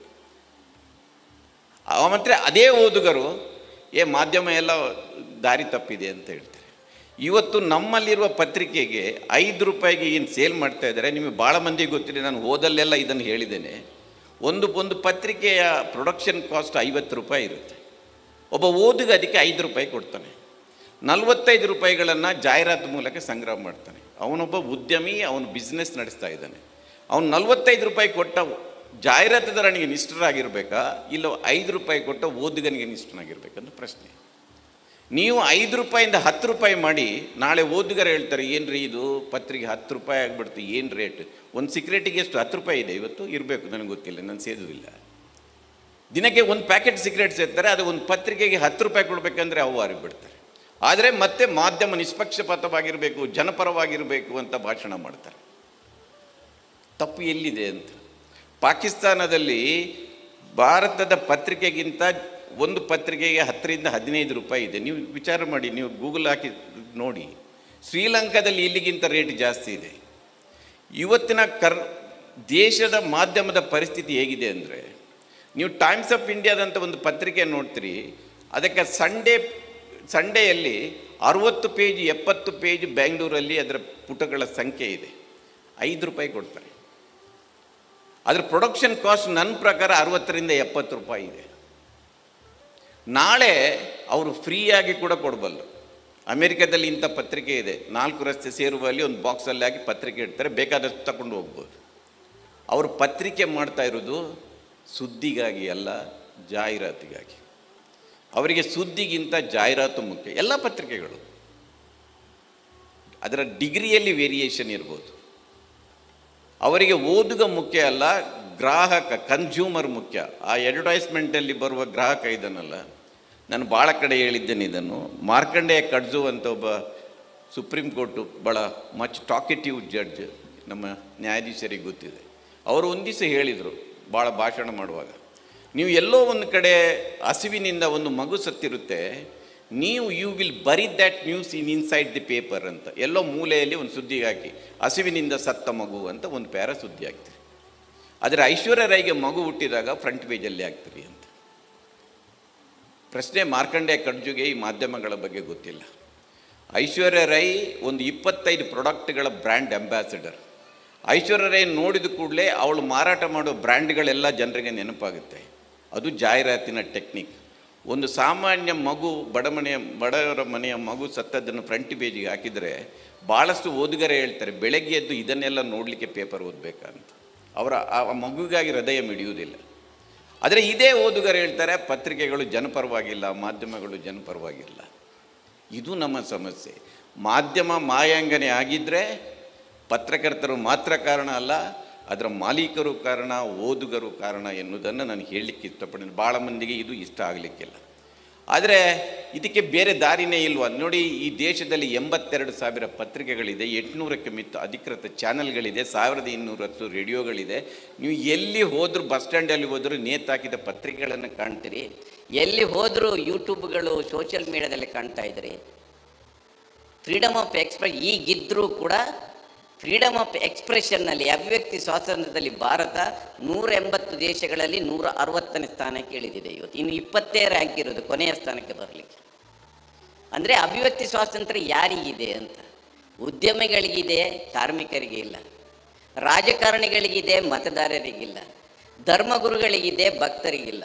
ಅವ ಮಾತ್ರ ಅದೇ ಓದುಗರು ಏ ಮಾಧ್ಯಮ ಎಲ್ಲ ದಾರಿ ತಪ್ಪಿದೆ ಅಂತ ಹೇಳ್ತಾರೆ ಇವತ್ತು ನಮ್ಮಲ್ಲಿರುವ ಪತ್ರಿಕೆಗೆ ಐದು ರೂಪಾಯಿಗೆ ಏನು ಸೇಲ್ ಮಾಡ್ತಾ ಇದ್ದಾರೆ ನಿಮಗೆ ಭಾಳ ಮಂದಿಗೆ ಗೊತ್ತಿದೆ ನಾನು ಓದಲ್ಲೆಲ್ಲ ಇದನ್ನು ಹೇಳಿದ್ದೇನೆ ಒಂದು ಒಂದು ಪತ್ರಿಕೆಯ ಪ್ರೊಡಕ್ಷನ್ ಕಾಸ್ಟ್ ಐವತ್ತು ರೂಪಾಯಿ ಇರುತ್ತೆ ಒಬ್ಬ ಓದುಗ ಅದಕ್ಕೆ ಐದು ರೂಪಾಯಿ ಕೊಡ್ತಾನೆ ನಲವತ್ತೈದು ರೂಪಾಯಿಗಳನ್ನು ಜಾಹೀರಾತು ಮೂಲಕ ಸಂಗ್ರಹ ಮಾಡ್ತಾನೆ ಅವನೊಬ್ಬ ಉದ್ಯಮಿ ಅವನು ಬಿಸ್ನೆಸ್ ನಡೆಸ್ತಾ ಇದ್ದಾನೆ ಅವನು ನಲವತ್ತೈದು ರೂಪಾಯಿ ಕೊಟ್ಟ ಜಾಹೀರಾತುದಾರನಿಗೆ ನಿಷ್ಠರಾಗಿರ್ಬೇಕಾ ಇಲ್ಲ ಐದು ರೂಪಾಯಿ ಕೊಟ್ಟ ಓದುಗನಿಗೆ ನಿಷ್ಠನಾಗಿರ್ಬೇಕಂತ ಪ್ರಶ್ನೆ ನೀವು ಐದು ರೂಪಾಯಿಂದ ಹತ್ತು ರೂಪಾಯಿ ಮಾಡಿ ನಾಳೆ ಓದುಗರು ಹೇಳ್ತಾರೆ ಏನು ರೀ ಇದು ಪತ್ರಿಕೆ ಹತ್ತು ರೂಪಾಯಿ ಆಗಿಬಿಡ್ತು ಏನು ರೇಟ್ ಒಂದು ಸಿಗರೇಟಿಗೆ ಎಷ್ಟು ಹತ್ತು ರೂಪಾಯಿ ಇದೆ ಇವತ್ತು ಇರಬೇಕು ನನಗೆ ಗೊತ್ತಿಲ್ಲ ನಾನು ಸೇದುವುದಿಲ್ಲ ದಿನಕ್ಕೆ ಒಂದು ಪ್ಯಾಕೆಟ್ ಸಿಗರೇಟ್ ಸೇರ್ತಾರೆ ಅದು ಒಂದು ಪತ್ರಿಕೆಗೆ ಹತ್ತು ರೂಪಾಯಿ ಕೊಡಬೇಕಂದ್ರೆ ಅವು ಬಿಡ್ತಾರೆ ಆದರೆ ಮತ್ತೆ ಮಾಧ್ಯಮ ನಿಷ್ಪಕ್ಷಪಾತವಾಗಿರಬೇಕು ಜನಪರವಾಗಿರಬೇಕು ಅಂತ ಭಾಷಣ ಮಾಡ್ತಾರೆ ತಪ್ಪು ಎಲ್ಲಿದೆ ಅಂತ ಪಾಕಿಸ್ತಾನದಲ್ಲಿ ಭಾರತದ ಪತ್ರಿಕೆಗಿಂತ ಒಂದು ಪತ್ರಿಕೆಗೆ ಹತ್ತರಿಂದ ಹದಿನೈದು ರೂಪಾಯಿ ಇದೆ ನೀವು ವಿಚಾರ ಮಾಡಿ ನೀವು ಗೂಗಲ್ ಹಾಕಿ ನೋಡಿ ಶ್ರೀಲಂಕಾದಲ್ಲಿ ಇಲ್ಲಿಗಿಂತ ರೇಟ್ ಜಾಸ್ತಿ ಇದೆ ಇವತ್ತಿನ ಕರ್ ದೇಶದ ಮಾಧ್ಯಮದ ಪರಿಸ್ಥಿತಿ ಹೇಗಿದೆ ಅಂದರೆ ನೀವು ಟೈಮ್ಸ್ ಆಫ್ ಇಂಡಿಯಾದಂಥ ಒಂದು ಪತ್ರಿಕೆ ನೋಡ್ತೀರಿ ಅದಕ್ಕೆ ಸಂಡೇ ಸಂಡೇಯಲ್ಲಿ ಅರುವತ್ತು ಪೇಜ್ ಎಪ್ಪತ್ತು ಪೇಜ್ ಬೆಂಗಳೂರಲ್ಲಿ ಅದರ ಪುಟಗಳ ಸಂಖ್ಯೆ ಇದೆ ಐದು ರೂಪಾಯಿ ಕೊಡ್ತಾರೆ ಅದರ ಪ್ರೊಡಕ್ಷನ್ ಕಾಸ್ಟ್ ನನ್ನ ಪ್ರಕಾರ ಅರುವತ್ತರಿಂದ ಎಪ್ಪತ್ತು ರೂಪಾಯಿ ಇದೆ ನಾಳೆ ಅವರು ಫ್ರೀಯಾಗಿ ಕೂಡ ಕೊಡಬಲ್ಲರು ಅಮೆರಿಕದಲ್ಲಿ ಇಂಥ ಪತ್ರಿಕೆ ಇದೆ ನಾಲ್ಕು ರಸ್ತೆ ಸೇರುವಲ್ಲಿ ಒಂದು ಬಾಕ್ಸಲ್ಲಿ ಹಾಕಿ ಪತ್ರಿಕೆ ಇಡ್ತಾರೆ ಬೇಕಾದಷ್ಟು ತಗೊಂಡು ಹೋಗ್ಬೋದು ಅವರು ಪತ್ರಿಕೆ ಮಾಡ್ತಾ ಇರೋದು ಸುದ್ದಿಗಾಗಿ ಅಲ್ಲ ಜಾಹೀರಾತಿಗಾಗಿ ಅವರಿಗೆ ಸುದ್ದಿಗಿಂತ ಜಾಹೀರಾತು ಮುಖ್ಯ ಎಲ್ಲ ಪತ್ರಿಕೆಗಳು ಅದರ ಡಿಗ್ರಿಯಲ್ಲಿ ವೇರಿಯೇಷನ್ ಇರ್ಬೋದು ಅವರಿಗೆ ಓದುಗ ಮುಖ್ಯ ಅಲ್ಲ ಗ್ರಾಹಕ ಕನ್ಸ್ಯೂಮರ್ ಮುಖ್ಯ ಆ ಅಡ್ವರ್ಟೈಸ್ಮೆಂಟಲ್ಲಿ ಬರುವ ಗ್ರಾಹಕ ಇದನ್ನಲ್ಲ ನಾನು ಭಾಳ ಕಡೆ ಹೇಳಿದ್ದೇನೆ ಇದನ್ನು ಮಾರ್ಕಂಡೇಯ ಕಡ್ಜು ಅಂತ ಒಬ್ಬ ಸುಪ್ರೀಂ ಕೋರ್ಟು ಭಾಳ ಮಚ್ ಟಾಕೆಟಿವ್ ಜಡ್ಜ್ ನಮ್ಮ ನ್ಯಾಯಾಧೀಶರಿಗೆ ಗೊತ್ತಿದೆ ಅವರು ಒಂದು ದಿವಸ ಹೇಳಿದರು ಭಾಳ ಭಾಷಣ ಮಾಡುವಾಗ ನೀವು ಎಲ್ಲೋ ಒಂದು ಕಡೆ ಹಸಿವಿನಿಂದ ಒಂದು ಮಗು ಸತ್ತಿರುತ್ತೆ ನೀವು you will bury that news in inside the paper ಅಂತ ಎಲ್ಲೋ ಮೂಲೆಯಲ್ಲಿ ಒಂದು ಸುದ್ದಿಗೆ ಹಾಕಿ ಹಸಿವಿನಿಂದ ಸತ್ತ ಮಗು ಅಂತ ಒಂದು ಪ್ಯಾರ ಸುದ್ದಿ ಹಾಕ್ತೀರಿ ಆದರೆ ಐಶ್ವರ್ಯ ರೈಗೆ ಮಗು ಹುಟ್ಟಿದಾಗ ಫ್ರಂಟ್ ಪೇಜಲ್ಲಿ ಹಾಕ್ತೀರಿ ಅಂತ ಪ್ರಶ್ನೆ ಮಾರ್ಕಂಡೇಯ ಕಡ್ಜುಗೆ ಈ ಮಾಧ್ಯಮಗಳ ಬಗ್ಗೆ ಗೊತ್ತಿಲ್ಲ ಐಶ್ವರ್ಯ ರೈ ಒಂದು ಇಪ್ಪತ್ತೈದು ಪ್ರಾಡಕ್ಟ್ಗಳ ಬ್ರ್ಯಾಂಡ್ ಅಂಬಾಸಿಡರ್ ಐಶ್ವರ್ಯ ರೈ ನೋಡಿದ ಕೂಡಲೇ ಅವಳು ಮಾರಾಟ ಮಾಡೋ ಬ್ರ್ಯಾಂಡ್ಗಳೆಲ್ಲ ಜನರಿಗೆ ನೆನಪಾಗುತ್ತೆ ಅದು ಜಾಹೀರಾತಿನ ಟೆಕ್ನಿಕ್ ಒಂದು ಸಾಮಾನ್ಯ ಮಗು ಬಡಮನೆಯ ಬಡವರ ಮನೆಯ ಮಗು ಸತ್ತದ್ದನ್ನು ಫ್ರಂಟ್ ಪೇಜಿಗೆ ಹಾಕಿದರೆ ಭಾಳಷ್ಟು ಓದುಗರೆ ಹೇಳ್ತಾರೆ ಬೆಳಗ್ಗೆ ಎದ್ದು ಇದನ್ನೆಲ್ಲ ನೋಡಲಿಕ್ಕೆ ಪೇಪರ್ ಓದಬೇಕಂತ ಅವರ ಆ ಮಗುವಿಗಾಗಿ ಹೃದಯ ಮಿಡಿಯುವುದಿಲ್ಲ ಆದರೆ ಇದೇ ಓದುಗರು ಹೇಳ್ತಾರೆ ಪತ್ರಿಕೆಗಳು ಜನಪರವಾಗಿಲ್ಲ ಮಾಧ್ಯಮಗಳು ಜನಪರವಾಗಿಲ್ಲ ಇದು ನಮ್ಮ ಸಮಸ್ಯೆ ಮಾಧ್ಯಮ ಮಾಯಾಂಗನೆ ಆಗಿದ್ದರೆ ಪತ್ರಕರ್ತರು ಮಾತ್ರ ಕಾರಣ ಅಲ್ಲ ಅದರ ಮಾಲೀಕರು ಕಾರಣ ಓದುಗರು ಕಾರಣ ಎನ್ನುವುದನ್ನು ನಾನು ಹೇಳಲಿಕ್ಕೆ ಇಷ್ಟಪಡ್ತೀನಿ ಭಾಳ ಮಂದಿಗೆ ಇದು ಇಷ್ಟ ಆಗಲಿಕ್ಕಿಲ್ಲ ಆದರೆ ಇದಕ್ಕೆ ಬೇರೆ ದಾರಿನೇ ಇಲ್ವಾ ನೋಡಿ ಈ ದೇಶದಲ್ಲಿ ಎಂಬತ್ತೆರಡು ಸಾವಿರ ಪತ್ರಿಕೆಗಳಿದೆ ಎಂಟುನೂರಕ್ಕೆ ಮಿತ್ತ ಅಧಿಕೃತ ಚಾನಲ್ಗಳಿದೆ ಸಾವಿರದ ಇನ್ನೂರತ್ತು ರೇಡಿಯೋಗಳಿದೆ ನೀವು ಎಲ್ಲಿ ಹೋದರೂ ಬಸ್ ಸ್ಟ್ಯಾಂಡಲ್ಲಿ ಹೋದರೂ ನೇತಾಕಿದ ಪತ್ರಿಕೆಗಳನ್ನು ಕಾಣ್ತೀರಿ ಎಲ್ಲಿ ಹೋದರೂ ಯೂಟ್ಯೂಬ್ಗಳು ಸೋಷಿಯಲ್ ಮೀಡಿಯಾದಲ್ಲಿ ಕಾಣ್ತಾ ಇದ್ರಿ ಫ್ರೀಡಮ್ ಆಫ್ ಎಕ್ಸ್ಪ್ರೆಸ್ ಈಗಿದ್ರೂ ಕೂಡ ಫ್ರೀಡಮ್ ಆಫ್ ಎಕ್ಸ್ಪ್ರೆಷನ್ನಲ್ಲಿ ಅಭಿವ್ಯಕ್ತಿ ಸ್ವಾತಂತ್ರ್ಯದಲ್ಲಿ ಭಾರತ ನೂರ ಎಂಬತ್ತು ದೇಶಗಳಲ್ಲಿ ನೂರ ಅರವತ್ತನೇ ಸ್ಥಾನಕ್ಕೆ ಇಳಿದಿದೆ ಇವತ್ತು ಇನ್ನು ಇಪ್ಪತ್ತೇ ರ್ಯಾಂಕ್ ಇರೋದು ಕೊನೆಯ ಸ್ಥಾನಕ್ಕೆ ಬರಲಿಕ್ಕೆ ಅಂದರೆ ಅಭಿವ್ಯಕ್ತಿ ಸ್ವಾತಂತ್ರ್ಯ ಯಾರಿಗಿದೆ ಅಂತ ಉದ್ಯಮಿಗಳಿಗಿದೆ ಕಾರ್ಮಿಕರಿಗೆ ಇಲ್ಲ ರಾಜಕಾರಣಿಗಳಿಗಿದೆ ಮತದಾರರಿಗಿಲ್ಲ ಧರ್ಮಗುರುಗಳಿಗಿದೆ ಭಕ್ತರಿಗಿಲ್ಲ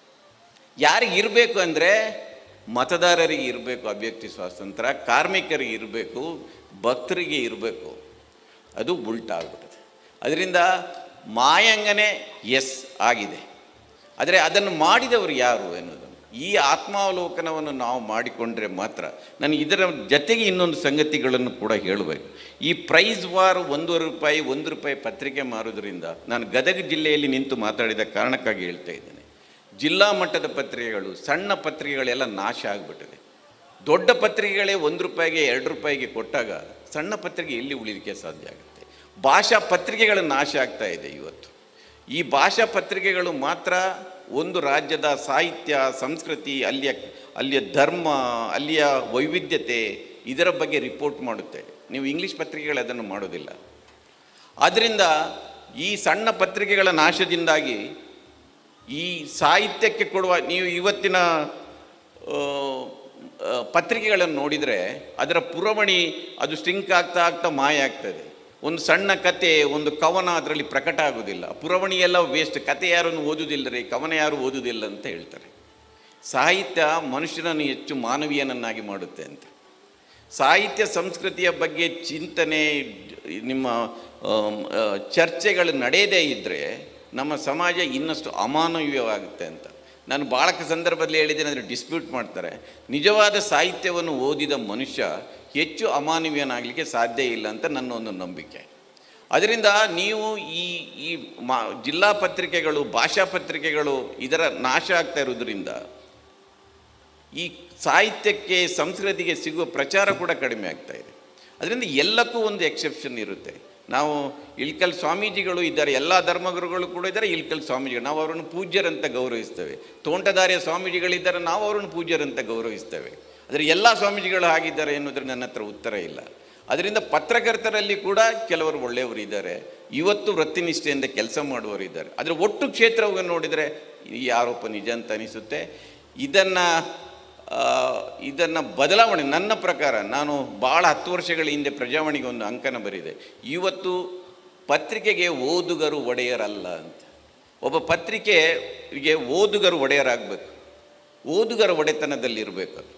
ಯಾರಿಗೆ ಇರಬೇಕು ಅಂದರೆ ಮತದಾರರಿಗೆ ಇರಬೇಕು ಅಭಿವ್ಯಕ್ತಿ ಸ್ವಾತಂತ್ರ್ಯ ಕಾರ್ಮಿಕರಿಗೆ ಇರಬೇಕು ಭಕ್ತರಿಗೆ ಇರಬೇಕು ಅದು ಉಲ್ಟಾ ಆಗ್ಬಿಟ್ಟಿದೆ ಅದರಿಂದ ಮಾಯಂಗನೆ ಎಸ್ ಆಗಿದೆ ಆದರೆ ಅದನ್ನು ಮಾಡಿದವರು ಯಾರು ಎನ್ನುವುದನ್ನು ಈ ಆತ್ಮಾವಲೋಕನವನ್ನು ನಾವು ಮಾಡಿಕೊಂಡ್ರೆ ಮಾತ್ರ ನಾನು ಇದರ ಜೊತೆಗೆ ಇನ್ನೊಂದು ಸಂಗತಿಗಳನ್ನು ಕೂಡ ಹೇಳಬೇಕು ಈ ಪ್ರೈಸ್ ವಾರ್ ಒಂದೂವರೆ ರೂಪಾಯಿ ಒಂದು ರೂಪಾಯಿ ಪತ್ರಿಕೆ ಮಾರೋದ್ರಿಂದ ನಾನು ಗದಗ ಜಿಲ್ಲೆಯಲ್ಲಿ ನಿಂತು ಮಾತಾಡಿದ ಕಾರಣಕ್ಕಾಗಿ ಹೇಳ್ತಾ ಇದ್ದೇನೆ ಜಿಲ್ಲಾ ಮಟ್ಟದ ಪತ್ರಿಕೆಗಳು ಸಣ್ಣ ಪತ್ರಿಕೆಗಳೆಲ್ಲ ನಾಶ ಆಗಿಬಿಟ್ಟಿದೆ ದೊಡ್ಡ ಪತ್ರಿಕೆಗಳೇ ಒಂದು ರೂಪಾಯಿಗೆ ಎರಡು ರೂಪಾಯಿಗೆ ಕೊಟ್ಟಾಗ ಸಣ್ಣ ಪತ್ರಿಕೆ ಎಲ್ಲಿ ಉಳಿಲಿಕ್ಕೆ ಸಾಧ್ಯ ಆಗುತ್ತೆ ಭಾಷಾ ಪತ್ರಿಕೆಗಳ ನಾಶ ಆಗ್ತಾ ಇದೆ ಇವತ್ತು ಈ ಭಾಷಾ ಪತ್ರಿಕೆಗಳು ಮಾತ್ರ ಒಂದು ರಾಜ್ಯದ ಸಾಹಿತ್ಯ ಸಂಸ್ಕೃತಿ ಅಲ್ಲಿಯ ಅಲ್ಲಿಯ ಧರ್ಮ ಅಲ್ಲಿಯ ವೈವಿಧ್ಯತೆ ಇದರ ಬಗ್ಗೆ ರಿಪೋರ್ಟ್ ಮಾಡುತ್ತೆ ನೀವು ಇಂಗ್ಲೀಷ್ ಪತ್ರಿಕೆಗಳು ಅದನ್ನು ಮಾಡೋದಿಲ್ಲ ಆದ್ದರಿಂದ ಈ ಸಣ್ಣ ಪತ್ರಿಕೆಗಳ ನಾಶದಿಂದಾಗಿ ಈ ಸಾಹಿತ್ಯಕ್ಕೆ ಕೊಡುವ ನೀವು ಇವತ್ತಿನ ಆ, ಆ, ಪತ್ರಿಕೆಗಳನ್ನು ನೋಡಿದರೆ ಅದರ ಪುರವಣಿ ಅದು ಸ್ಟ್ರಿಂಕ್ ಆಗ್ತಾ ಆಗ್ತಾ ಮಾಯ ಆಗ್ತದೆ ಒಂದು ಸಣ್ಣ ಕತೆ ಒಂದು ಕವನ ಅದರಲ್ಲಿ ಪ್ರಕಟ ಆಗೋದಿಲ್ಲ ಪುರವಣಿ ಎಲ್ಲ ವೇಸ್ಟ್ ಕತೆ ಯಾರನ್ನು ಓದುವುದಿಲ್ಲ ರೀ ಕವನ ಯಾರು ಓದುವುದಿಲ್ಲ ಅಂತ ಹೇಳ್ತಾರೆ ಸಾಹಿತ್ಯ ಮನುಷ್ಯನನ್ನು ಹೆಚ್ಚು ಮಾನವೀಯನನ್ನಾಗಿ ಮಾಡುತ್ತೆ ಅಂತ ಸಾಹಿತ್ಯ ಸಂಸ್ಕೃತಿಯ ಬಗ್ಗೆ ಚಿಂತನೆ ನಿಮ್ಮ ಆಮ್, ಆ, ಚರ್ಚೆಗಳು ನಡೆಯದೇ ಇದ್ದರೆ ನಮ್ಮ ಸಮಾಜ ಇನ್ನಷ್ಟು ಅಮಾನವೀಯವಾಗುತ್ತೆ ಅಂತ ನಾನು ಭಾಳ ಸಂದರ್ಭದಲ್ಲಿ ಹೇಳಿದ್ದೇನೆ ಅಂದರೆ ಡಿಸ್ಪ್ಯೂಟ್ ಮಾಡ್ತಾರೆ ನಿಜವಾದ ಸಾಹಿತ್ಯವನ್ನು ಓದಿದ ಮನುಷ್ಯ ಹೆಚ್ಚು ಅಮಾನವೀಯನಾಗಲಿಕ್ಕೆ ಸಾಧ್ಯ ಇಲ್ಲ ಅಂತ ನನ್ನ ಒಂದು ನಂಬಿಕೆ ಅದರಿಂದ ನೀವು ಈ ಈ ಮಾ ಜಿಲ್ಲಾ ಪತ್ರಿಕೆಗಳು ಭಾಷಾ ಪತ್ರಿಕೆಗಳು ಇದರ ನಾಶ ಆಗ್ತಾ ಇರೋದ್ರಿಂದ ಈ ಸಾಹಿತ್ಯಕ್ಕೆ ಸಂಸ್ಕೃತಿಗೆ ಸಿಗುವ ಪ್ರಚಾರ ಕೂಡ ಕಡಿಮೆ ಆಗ್ತಾ ಇದೆ ಅದರಿಂದ ಎಲ್ಲಕ್ಕೂ ಒಂದು ಎಕ್ಸೆಪ್ಷನ್ ಇರುತ್ತೆ ನಾವು ಇಳ್ಕಲ್ ಸ್ವಾಮೀಜಿಗಳು ಇದ್ದಾರೆ ಎಲ್ಲ ಧರ್ಮಗುರುಗಳು ಕೂಡ ಇದ್ದಾರೆ ಇಳ್ಕಲ್ ಸ್ವಾಮೀಜಿಗಳು ನಾವು ಅವರನ್ನು ಪೂಜ್ಯರಂತ ಗೌರವಿಸ್ತೇವೆ ತೋಂಟದಾರ್ಯ ಸ್ವಾಮೀಜಿಗಳಿದ್ದಾರೆ ನಾವು ಅವರನ್ನು ಪೂಜ್ಯರಂತ ಗೌರವಿಸ್ತೇವೆ ಆದರೆ ಎಲ್ಲ ಸ್ವಾಮೀಜಿಗಳು ಹಾಗಿದ್ದಾರೆ ಎನ್ನುವುದ್ರ ನನ್ನ ಹತ್ರ ಉತ್ತರ ಇಲ್ಲ ಅದರಿಂದ ಪತ್ರಕರ್ತರಲ್ಲಿ ಕೂಡ ಕೆಲವರು ಒಳ್ಳೆಯವರು ಇದ್ದಾರೆ ಇವತ್ತು ವೃತ್ತಿನಿಷ್ಠೆಯಿಂದ ಕೆಲಸ ಮಾಡುವವರು ಇದ್ದಾರೆ ಆದರೆ ಒಟ್ಟು ಕ್ಷೇತ್ರವನ್ನು ನೋಡಿದರೆ ಈ ಆರೋಪ ನಿಜ ಅಂತ ಅನಿಸುತ್ತೆ ಇದನ್ನು ಇದನ್ನು ಬದಲಾವಣೆ ನನ್ನ ಪ್ರಕಾರ ನಾನು ಭಾಳ ಹತ್ತು ವರ್ಷಗಳ ಹಿಂದೆ ಪ್ರಜಾವಾಣಿಗೆ ಒಂದು ಅಂಕನ ಬರಿದೆ ಇವತ್ತು ಪತ್ರಿಕೆಗೆ ಓದುಗರು ಒಡೆಯರಲ್ಲ ಅಂತ ಒಬ್ಬ ಪತ್ರಿಕೆಗೆ ಓದುಗರು ಒಡೆಯರಾಗಬೇಕು ಓದುಗರ ಒಡೆತನದಲ್ಲಿರಬೇಕು ಅದು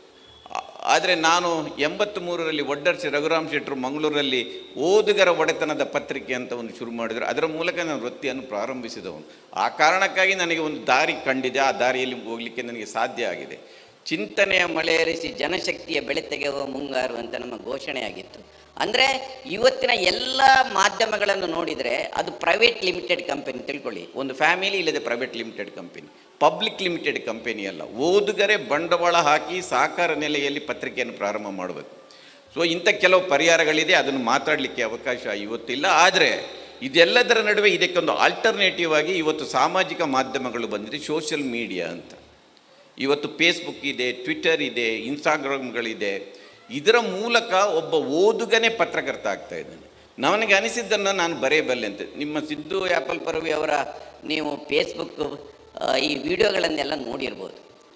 ಆದರೆ ನಾನು ಎಂಬತ್ತ್ ಮೂರರಲ್ಲಿ ಒಡ್ಡರ್ಸಿ ರಘುರಾಮ್ ಶೆಟ್ಟರು ಮಂಗಳೂರಲ್ಲಿ ಓದುಗರ ಒಡೆತನದ ಪತ್ರಿಕೆ ಅಂತ ಒಂದು ಶುರು ಮಾಡಿದರು ಅದರ ಮೂಲಕ ನಾನು ವೃತ್ತಿಯನ್ನು ಪ್ರಾರಂಭಿಸಿದವನು ಆ ಕಾರಣಕ್ಕಾಗಿ ನನಗೆ ಒಂದು ದಾರಿ ಕಂಡಿದೆ ಆ ದಾರಿಯಲ್ಲಿ ಹೋಗಲಿಕ್ಕೆ ನನಗೆ ಸಾಧ್ಯ ಆಗಿದೆ ಚಿಂತನೆಯ ಮಳೆಯರಿಸಿ ಜನಶಕ್ತಿಯ ಬೆಳೆ ತೆಗೆಯುವ ಮುಂಗಾರು ಅಂತ ನಮ್ಮ ಘೋಷಣೆಯಾಗಿತ್ತು ಅಂದರೆ ಇವತ್ತಿನ ಎಲ್ಲ ಮಾಧ್ಯಮಗಳನ್ನು ನೋಡಿದರೆ ಅದು ಪ್ರೈವೇಟ್ ಲಿಮಿಟೆಡ್ ಕಂಪನಿ ತಿಳ್ಕೊಳ್ಳಿ ಒಂದು ಫ್ಯಾಮಿಲಿ ಇಲ್ಲದೆ private limited company public limited company ಅಲ್ಲ ಓದುಗರೆ ಬಂಡವಾಳ ಹಾಕಿ ಸಹಕಾರ ನೆಲೆಯಲ್ಲಿ ಪತ್ರಿಕೆಯನ್ನು ಪ್ರಾರಂಭ ಮಾಡಬೇಕು ಸೊ ಇಂಥ ಕೆಲವು ಪರಿಹಾರಗಳಿದೆ ಅದನ್ನು ಮಾತಾಡಲಿಕ್ಕೆ ಅವಕಾಶ ಇವತ್ತಿಲ್ಲ ಆದರೆ ಇದೆಲ್ಲದರ ನಡುವೆ ಇದಕ್ಕೊಂದು ಆಲ್ಟರ್ನೇಟಿವ್ ಆಗಿ ಇವತ್ತು ಸಾಮಾಜಿಕ ಮಾಧ್ಯಮಗಳು ಬಂದಿದೆ ಸೋಷಿಯಲ್ ಮೀಡಿಯಾ ಅಂತ ಇವತ್ತು ಫೇಸ್ಬುಕ್ ಇದೆ ಟ್ವಿಟರ್ ಇದೆ ಇನ್ಸ್ಟಾಗ್ರಾಮ್ಗಳಿದೆ ಇದರ ಮೂಲಕ ಒಬ್ಬ ಓದುಗನೇ ಪತ್ರಕರ್ತ ಆಗ್ತಾ ಇದ್ದಾನೆ ನನಗೆ ಅನಿಸಿದ್ದನ್ನು ನಾನು ಬರೆಯಬಲ್ಲೆ ಅಂತ ನಿಮ್ಮ ಸಿದ್ದು ಆ್ಯಪಲ್ ಪರವಿ ಅವರ ನೀವು ಫೇಸ್ಬುಕ್ ಈ ವಿಡಿಯೋಗಳನ್ನೆಲ್ಲ ನೋಡಿರ್ಬೋದು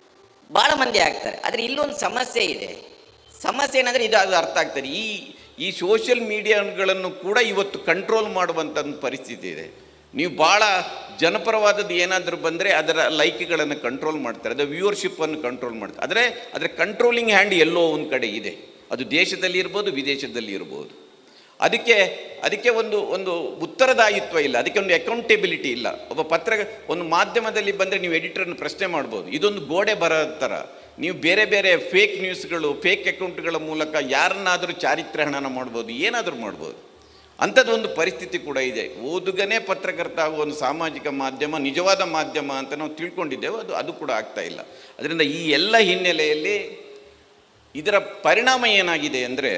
ಭಾಳ ಮಂದಿ ಆಗ್ತಾರೆ ಆದರೆ ಇಲ್ಲೊಂದು ಸಮಸ್ಯೆ ಇದೆ ಸಮಸ್ಯೆ ಏನಂದರೆ ಇದು ಅದು ಅರ್ಥ ಆಗ್ತದೆ ಈ ಈ ಸೋಷಿಯಲ್ ಮೀಡಿಯಾಗಳನ್ನು ಕೂಡ ಇವತ್ತು ಕಂಟ್ರೋಲ್ ಮಾಡುವಂಥ ಒಂದು ಪರಿಸ್ಥಿತಿ ಇದೆ ನೀವು ಭಾಳ ಜನಪರವಾದದ್ದು ಏನಾದರೂ ಬಂದರೆ ಅದರ ಲೈಕ್ಗಳನ್ನು ಕಂಟ್ರೋಲ್ ಮಾಡ್ತಾರೆ ಅದರ ವ್ಯೂವರ್ಶಿಪ್ಪನ್ನು ಕಂಟ್ರೋಲ್ ಮಾಡ್ತಾರೆ ಆದರೆ ಅದರ ಕಂಟ್ರೋಲಿಂಗ್ ಹ್ಯಾಂಡ್ ಎಲ್ಲೋ ಒಂದು ಕಡೆ ಇದೆ ಅದು ದೇಶದಲ್ಲಿ ಇರ್ಬೋದು ವಿದೇಶದಲ್ಲಿ ಇರ್ಬೋದು ಅದಕ್ಕೆ ಅದಕ್ಕೆ ಒಂದು ಒಂದು ಉತ್ತರದಾಯಿತ್ವ ಇಲ್ಲ ಅದಕ್ಕೆ ಒಂದು ಅಕೌಂಟೇಬಿಲಿಟಿ ಇಲ್ಲ ಒಬ್ಬ ಪತ್ರ ಒಂದು ಮಾಧ್ಯಮದಲ್ಲಿ ಬಂದರೆ ನೀವು ಎಡಿಟರನ್ನು ಪ್ರಶ್ನೆ ಮಾಡ್ಬೋದು ಇದೊಂದು ಗೋಡೆ ಬರೋ ಥರ ನೀವು ಬೇರೆ ಬೇರೆ ಫೇಕ್ ನ್ಯೂಸ್ಗಳು ಫೇಕ್ ಅಕೌಂಟ್ಗಳ ಮೂಲಕ ಯಾರನ್ನಾದರೂ ಚಾರಿತ್ರ್ಯ ಹನನ ಮಾಡ್ಬೋದು ಏನಾದರೂ ಮಾಡ್ಬೋದು ಅಂಥದ್ದು ಒಂದು ಪರಿಸ್ಥಿತಿ ಕೂಡ ಇದೆ ಓದುಗನೇ ಪತ್ರಕರ್ತ ಆಗುವ ಒಂದು ಸಾಮಾಜಿಕ ಮಾಧ್ಯಮ ನಿಜವಾದ ಮಾಧ್ಯಮ ಅಂತ ನಾವು ತಿಳ್ಕೊಂಡಿದ್ದೇವೆ ಅದು ಅದು ಕೂಡ ಆಗ್ತಾ ಇಲ್ಲ ಅದರಿಂದ ಈ ಎಲ್ಲ ಹಿನ್ನೆಲೆಯಲ್ಲಿ ಇದರ ಪರಿಣಾಮ ಏನಾಗಿದೆ ಅಂದರೆ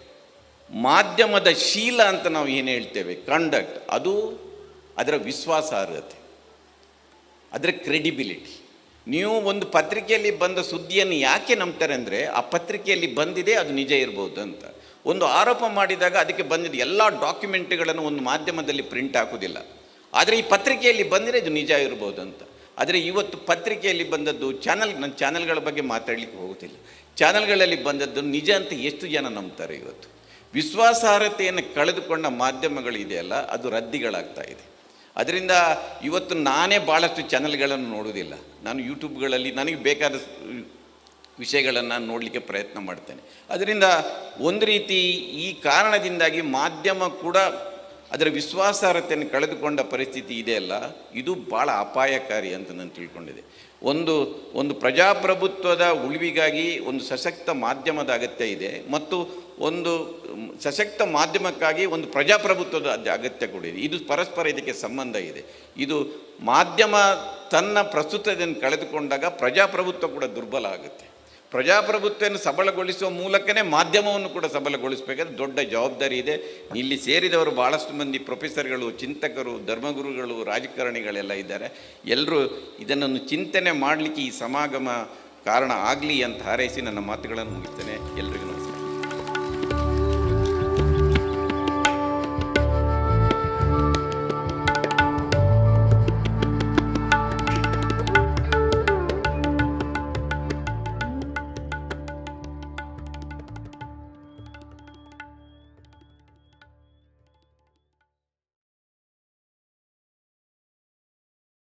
ಮಾಧ್ಯಮದ ಶೀಲ ಅಂತ ನಾವು ಏನು ಹೇಳ್ತೇವೆ ಕಂಡಕ್ಟ್ ಅದು ಅದರ ವಿಶ್ವಾಸಾರ್ಹತೆ ಅದರ ಕ್ರೆಡಿಬಿಲಿಟಿ ನೀವು ಒಂದು ಪತ್ರಿಕೆಯಲ್ಲಿ ಬಂದ ಸುದ್ದಿಯನ್ನು ಯಾಕೆ ನಂಬ್ತಾರೆ ಅಂದರೆ ಆ ಪತ್ರಿಕೆಯಲ್ಲಿ ಬಂದಿದೆ ಅದು ನಿಜ ಇರ್ಬೋದು ಅಂತ ಒಂದು ಆರೋಪ ಮಾಡಿದಾಗ ಅದಕ್ಕೆ ಬಂದಿದ್ದ ಎಲ್ಲ ಡಾಕ್ಯುಮೆಂಟ್ಗಳನ್ನು ಒಂದು ಮಾಧ್ಯಮದಲ್ಲಿ ಪ್ರಿಂಟ್ ಹಾಕೋದಿಲ್ಲ ಆದರೆ ಈ ಪತ್ರಿಕೆಯಲ್ಲಿ ಬಂದರೆ ಇದು ನಿಜ ಇರ್ಬೋದು ಅಂತ ಆದರೆ ಇವತ್ತು ಪತ್ರಿಕೆಯಲ್ಲಿ ಬಂದದ್ದು ಚಾನಲ್ ನನ್ನ ಚಾನಲ್ಗಳ ಬಗ್ಗೆ ಮಾತಾಡಲಿಕ್ಕೆ ಹೋಗೋದಿಲ್ಲ ಚಾನಲ್ಗಳಲ್ಲಿ ಬಂದದ್ದು ನಿಜ ಅಂತ ಎಷ್ಟು ಜನ ನಂಬ್ತಾರೆ ಇವತ್ತು ವಿಶ್ವಾಸಾರ್ಹತೆಯನ್ನು ಕಳೆದುಕೊಂಡ ಮಾಧ್ಯಮಗಳಿದೆಯಲ್ಲ ಅದು ರದ್ದಿಗಳಾಗ್ತಾ ಇದೆ ಅದರಿಂದ ಇವತ್ತು ನಾನೇ ಭಾಳಷ್ಟು ಚಾನಲ್ಗಳನ್ನು ನೋಡೋದಿಲ್ಲ ನಾನು ಯೂಟ್ಯೂಬ್ಗಳಲ್ಲಿ ನನಗೆ ಬೇಕಾದ ವಿಷಯಗಳನ್ನು ನೋಡಲಿಕ್ಕೆ ಪ್ರಯತ್ನ ಮಾಡ್ತೇನೆ ಅದರಿಂದ ಒಂದು ರೀತಿ ಈ ಕಾರಣದಿಂದಾಗಿ ಮಾಧ್ಯಮ ಕೂಡ ಅದರ ವಿಶ್ವಾಸಾರ್ಹತೆಯನ್ನು ಕಳೆದುಕೊಂಡ ಪರಿಸ್ಥಿತಿ ಇದೆಯಲ್ಲ ಇದು ಭಾಳ ಅಪಾಯಕಾರಿ ಅಂತ ನಾನು ತಿಳ್ಕೊಂಡಿದ್ದೆ ಒಂದು ಒಂದು ಪ್ರಜಾಪ್ರಭುತ್ವದ ಉಳಿವಿಗಾಗಿ ಒಂದು ಸಶಕ್ತ ಮಾಧ್ಯಮದ ಅಗತ್ಯ ಇದೆ ಮತ್ತು ಒಂದು ಮ್, ಸಶಕ್ತ ಮಾಧ್ಯಮಕ್ಕಾಗಿ ಒಂದು ಪ್ರಜಾಪ್ರಭುತ್ವದ ಅದ್- ಅಗತ್ಯ ಕೂಡ ಇದೆ ಇದು ಪರಸ್ಪರ ಇದಕ್ಕೆ ಸಂಬಂಧ ಇದೆ ಇದು ಮಾಧ್ಯಮ ತನ್ನ ಪ್ರಸ್ತುತತೆಯನ್ನು ಕಳೆದುಕೊಂಡಾಗ ಪ್ರಜಾಪ್ರಭುತ್ವ ಕೂಡ ದುರ್ಬಲ ಆಗುತ್ತೆ ಪ್ರಜಾಪ್ರಭುತ್ವವನ್ನು ಸಬಲಗೊಳಿಸುವ ಮೂಲಕನೇ ಮಾಧ್ಯಮವನ್ನು ಕೂಡ ಸಬಲಗೊಳಿಸಬೇಕಾದ್ರೆ ದೊಡ್ಡ ಜವಾಬ್ದಾರಿ ಇದೆ ಇಲ್ಲಿ ಸೇರಿದವರು ಭಾಳಷ್ಟು ಮಂದಿ ಪ್ರೊಫೆಸರ್ಗಳು ಚಿಂತಕರು ಧರ್ಮಗುರುಗಳು ರಾಜಕಾರಣಿಗಳೆಲ್ಲ ಇದ್ದಾರೆ ಎಲ್ಲರೂ ಇದನ್ನು ಚಿಂತನೆ ಮಾಡಲಿಕ್ಕೆ ಈ ಸಮಾಗಮ ಕಾರಣ ಆಗಲಿ ಅಂತ ಹಾರೈಸಿ ನನ್ನ ಮಾತುಗಳನ್ನು ಮುಗಿಸ್ತೇನೆ ಎಲ್ರಿಗೂ ನಮಸ್ಕಾರ